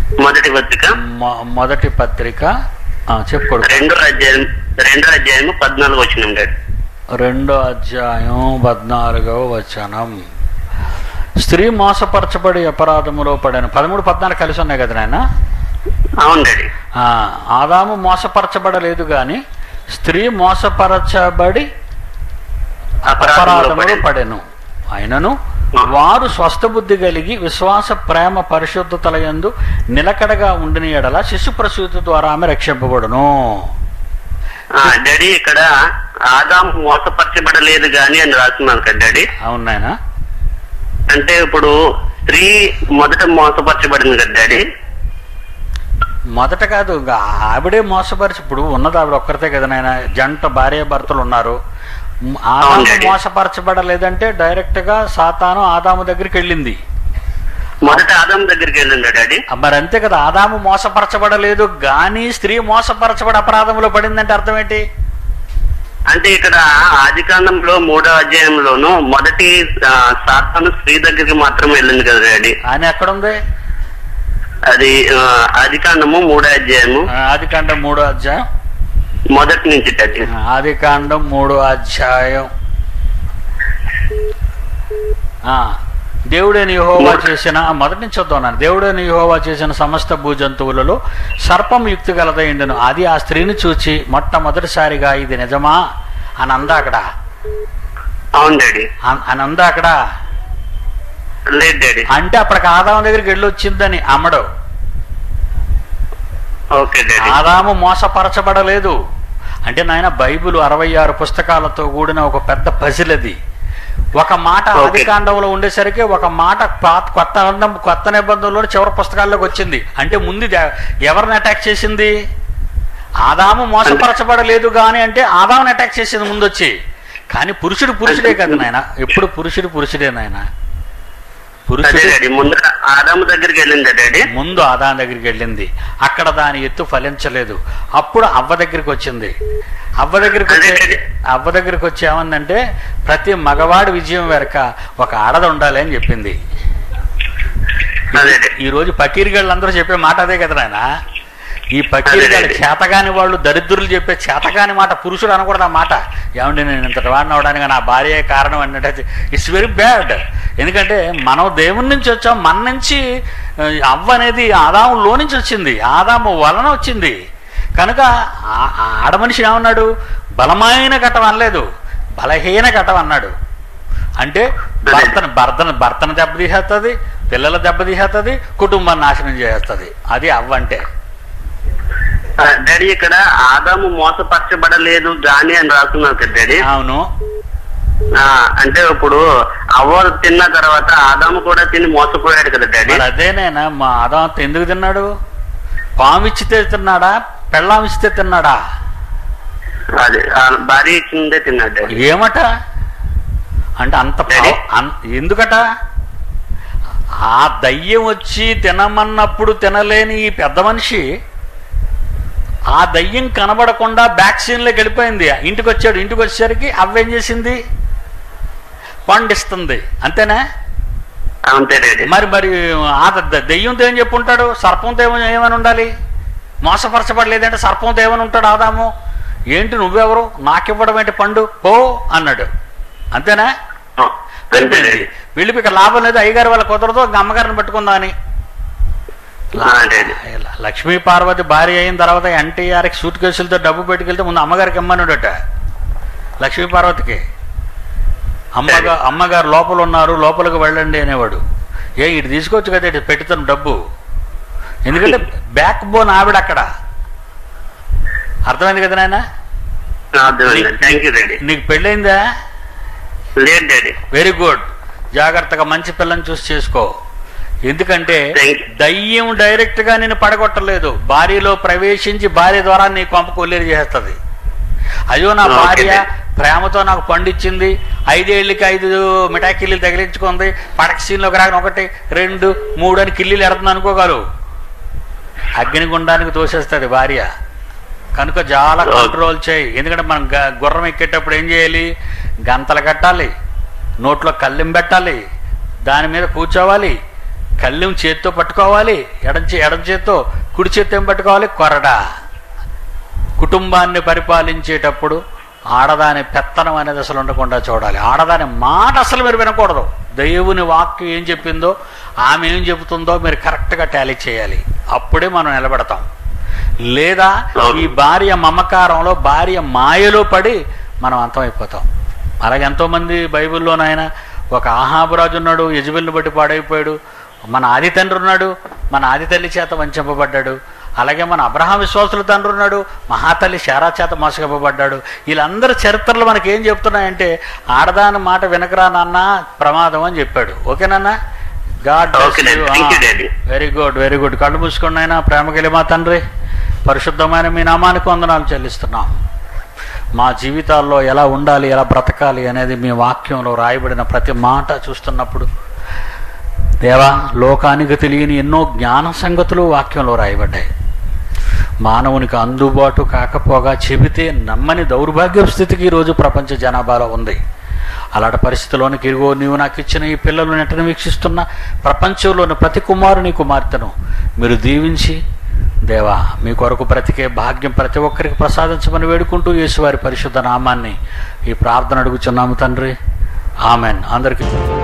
మొదటి పత్రిక మొ- మొదటి పత్రిక ఆ, చెప్పుకోడు రెండో అధ్యాయం రెండో అధ్యాయము పద్నాలుగు వచ్చిన డాడీ రెండో అధ్యాయం పద్నాలుగవ వచనం స్త్రీ మోసపరచబడి అపరాధములో పడాను పదమూడు పద్నాలుగు కలిసి ఉన్నాయి కదా నాయన అవును డాడీ ఆదాము మోసపరచబడలేదు గాని స్త్రీ మోసపరచబడి అపరాధములో పడెను అయినను వారు స్వస్థ బుద్ధి కలిగి విశ్వాస ప్రేమ పరిశుద్ధతలయందు నిలకడగా ఉండిన ఎడల శిశు ప్రసూతి ద్వారా ఆమె రక్షింపబడును ఆ, డాడీ ఇక్కడ ఆదాం మోసపరచబడలేదు గాని అని రాస్తున్నాను కదా డాడీ అవును నాయనా అంటే ఇప్పుడు స్త్రీ మొదట మోసపరచబడింది కదా డాడీ మొదట కాదు ఇంకా ఆవిడే మోసపరిచి ఇప్పుడు ఉన్నది ఆవిడ ఒక్కరితే కదా నాయన జంట భార్య భర్తలు ఉన్నారు మ్, ఆదాము అవును డాడీ. మోసపరచబడలేదంటే డైరెక్ట్ గా సాతాను ఆదాము దగ్గరికి వెళ్ళింది మొదట ఆదాం దగ్గరికి వెళ్ళిందా డాడీ మరి అంతే కదా ఆదాము మోసపరచబడలేదు గాని స్త్రీ మోసపరచబడి అపరాధంలో పడిందంటే అర్థం ఏంటి అంటే ఇక్కడ ఆది కాండంలో మూడో అధ్యాయంలోను మొదటి ఆ, సాతాను స్త్రీ దగ్గరికి మాత్రమే వెళ్ళింది కదా డాడీ అని ఎక్కడుంది అది ఆ, ఆది కాండము మూడో అధ్యాయము ఆది కాండం మూడో అధ్యాయం మొదటి నుంచి డాడీ ఆది కాండం మూడో అధ్యాయం ఆ, దేవుడైన యెహోవా చేసిన ఆ, మొదటి నుంచి చూద్దాం నాన్న. దేవుడైన యెహోవా చేసిన సమస్త భూజంతువులలో సర్పం యుక్తి గలదైండును అది ఆ స్త్రీని చూచి మొట్టమొదటిసారిగా ఇది నిజమా అని అందా అక్కడ అవును డాడీ అన్- అని అందా అక్కడ లేదు డాడీ అంటే అప్పటికి ఆదాము దగ్గరికి వెళ్ళి వచ్చిందని అమ్మడు ఓకే డాడీ ఆదాము మోసపరచబడలేదు అంటే నాయన బైబిల్ అరవై ఆరు పుస్తకాలతో కూడిన ఒక పెద్ద పజిల్ అది ఒక మాట ఆది కాండంలో ఉండేసరికి ఒక మాట పాత కొత్త అందం కొత్త నిబంధనలో చివరి పుస్తకాల్లోకి వచ్చింది అంటే ముందు ఇది ఎవరిని అటాక్ చేసింది ఆదాము మోసపరచబడలేదు కానీ అంటే ఆదాముని అటాక్ చేసింది ముందు వచ్చి కానీ పురుషుడు పురుషుడే కదా నాయన ఎప్పుడు పురుషుడు పురుషుడే నాయన అదే పురుషుడు డాడీ ముందు ఆదాము దగ్గరికి వెళ్ళిందా డాడీ ముందు ఆదాం దగ్గరికి వెళ్ళింది అక్కడ దాని ఎత్తు ఫలించలేదు అప్పుడు అవ్వ దగ్గరికి వచ్చింది అవ్వ దగ్గరికి వచ్చి అవ్వ దగ్గరికి వచ్చి ఏమందంటే ప్రతి మగవాడి విజయం వెనక ఒక ఆడద ఉండాలి అని చెప్పింది ఈ రోజు పకీర్గాళ్ళందరూ చెప్పే మాట అదే కదా నాయన ఈ పకీర్గాళ్ళు చేతగాని వాళ్ళు దరిద్రులు చెప్పే చేతగాని మాట పురుషుడు అనకూడదు ఆ మాట ఏమండి నేను ఇంతటి వాడిని అవడానికి నా భార్య కారణం అంటే ఇట్స్ వెరీ బ్యాడ్ ఎందుకంటే మనం దేవుని నుంచి వచ్చాం మన నుంచి ఆ, అవ్వ అనేది ఆదాములో నుంచి వచ్చింది ఆదాము వలన వచ్చింది కనుక ఆ- ఆ ఆడమనిషి ఏమన్నాడు బలమైన ఘటం అనలేదు బలహీన ఘటం అన్నాడు అంటే భర్తను భర్తను భర్తను దెబ్బతీసేస్తుంది పిల్లల దెబ్బతీసేస్తుంది కుటుంబాన్ని నాశనం చేస్తుంది అది అవ్వ అంటే ఆ, డాడీ ఇక్కడ ఆదాము మోసపరచబడలేదు గాని అని రాస్తున్నావు కదా డాడీ అవును ఆ, అంటే ఇప్పుడు అవ్వ తిన్న తర్వాత ఆదాము కూడా తిని మోసపోయాడు కదా డాడీ మరి అదేనేనా మా ఆదాంత ఎందుకు తిన్నాడు పాము ఇచ్చితే తిన్నాడా పెళ్ళాం ఇచ్చితే తిన్నాడా అదే ఆ, భార్య ఇచ్చిందే తిన్నాడు డాడీ ఏమట అంటే అంత పవ- అన్- ఎందుకట ఆ దయ్యం వచ్చి తినమన్నప్పుడు తినలేని ఈ పెద్ద మనిషి ఆ దయ్యం కనబడకుండా బ్యాక్ సీన్లోకి వెళ్ళిపోయింది ఇంటికి వచ్చాడు ఇంటికి వచ్చేసరికి అవ్వేం చేసింది పండిస్తుంది అంతేనా అంతే డాడీ మరి మరి ఆ ద- దెయ్యంతో ఏం చెప్పుంటాడు సర్పంతో ఏమని ఏమని ఉండాలి మోసపరచబడలేదంటే సర్పంతో ఏమని ఉంటాడు ఆదాము ఏంటి నువ్వెవరు నాకివ్వడం ఏంటి పండు పో అన్నాడు అంతేనా వెళ్ళిపోయింది వెళ్ళిపోయి ఇక లాభం లేదు అయ్యగారు వాళ్ళ కుదరదు ఇంకా అమ్మగారిని పట్టుకుందా అని లక్ష్మీ పార్వతి భార్య అయిన తర్వాత ఎన్టీఆర్కి సూట్ కేసులతో డబ్బు పెట్టుకెళ్తే ముందు అమ్మగారికి ఇమ్మన్నాడట లక్ష్మీ పార్వతికి అమ్మగా అమ్మగారు లోపల ఉన్నారు లోపలికి వెళ్ళండి అనేవాడు ఏ ఇటు తీసుకోవచ్చు కదా ఇటు పెట్టుతాను డబ్బు ఎందుకంటే బ్యాక్ బోన్ ఆవిడ అక్కడ అర్థమైంది కదా నాయన థ్యాంక్ యూ డాడీ నీకు పెళ్ళైందా లేదు డాడీ వెరీ గుడ్ జాగ్రత్తగా మంచి పిల్లని చూసి చేసుకో ఎందుకంటే దయ్యం డైరెక్ట్ గా నేను పడగొట్టలేదు భార్యలో ప్రవేశించి భార్య ద్వారా నీ కొంప కొల్లేరు చేస్తుంది అయ్యో నా ఓకే భార్య ప్రేమతో నాకు పండిచ్చింది ఐదేళ్ళకి ఐదు మిఠాయి కిల్లీలు తగిలించుకుంది పడక సీన్లోకి రాక ఒకటి రెండు మూడు అని కిల్లీలు ఎడుతుంది అనుకోగలవు అగ్నిగుండానికి తోసేస్తుంది భార్య కనుక చాలా కంట్రోల్ చేయి ఎందుకంటే మనం గ- గుర్రం ఎక్కేటప్పుడు ఏం చేయాలి గంతలు కట్టాలి నోట్లో కళ్ళెం పెట్టాలి దాని మీద కూర్చోవాలి కళ్ళెం చేత్తో పట్టుకోవాలి ఎడం చే ఎడం చేత్తో కుడి చేత్తో ఏం పట్టుకోవాలి కొరడా కుటుంబాన్ని పరిపాలించేటప్పుడు ఆడదాని పెత్తనం అనేది అసలు ఉండకుండా చూడాలి ఆడదాని మాట అసలు మీరు వినకూడదు దేవుని వాక్యం ఏం చెప్పిందో ఆమె ఏం చెబుతుందో మీరు కరెక్ట్గా టాలీ చేయాలి అప్పుడే మనం నిలబడతాం లేదా ఈ భార్య మమకారంలో భార్య మాయలో పడి మనం అంతమైపోతాం అలాగే ఎంతోమంది బైబిల్లోనైనా ఒక ఆహాబురాజు ఉన్నాడు యజబెల్ని బట్టి పాడైపోయాడు మన ఆది తండ్రి ఉన్నాడు మన ఆది తల్లి చేత వంచంపబడ్డాడు అలాగే మన అబ్రహాం విశ్వాసుల తండ్రి ఉన్నాడు మహాతల్లి శారా చేత మోసగపబడ్డాడు వీళ్ళందరి చరిత్రలు మనకి ఏం చెప్తున్నాయంటే ఆడదాని మాట వినకరా నాన్న ప్రమాదం అని చెప్పాడు ఓకేనన్నా God Okay, Daddy. Thank you, Daddy. Very good very good కళ్ళు మూసుకోండి అయినా ప్రేమకెళ్ళి మా తండ్రి పరిశుద్ధమైన మీ నామానికి వందనాలు చెల్లిస్తున్నాం మా జీవితాల్లో ఎలా ఉండాలి ఎలా బ్రతకాలి అనేది మీ వాక్యంలో రాయబడిన ప్రతి మాట చూస్తున్నప్పుడు దేవా లోకానికి తెలియని ఎన్నో జ్ఞాన సంగతులు వాక్యంలో రాయబడ్డాయి మానవునికి అందుబాటు కాకపోగా చెబితే నమ్మని దౌర్భాగ్య స్థితికి ఈరోజు ప్రపంచ జనాభాలో ఉంది అలాంటి పరిస్థితిలోనికి ఇరుగో నీవు నాకు ఇచ్చిన ఈ పిల్లలు నెట్టను వీక్షిస్తున్న ప్రపంచంలోని ప్రతి కుమారుని కుమార్తెను మీరు దీవించి దేవా మీ కొరకు బ్రతికే భాగ్యం ప్రతి ఒక్కరికి ప్రసాదించమని వేడుకుంటూ యేసువారి పరిశుద్ధ నామాన్ని ఈ ప్రార్థన అడుగుచున్నాము తండ్రి ఆమెన్ అందరికీ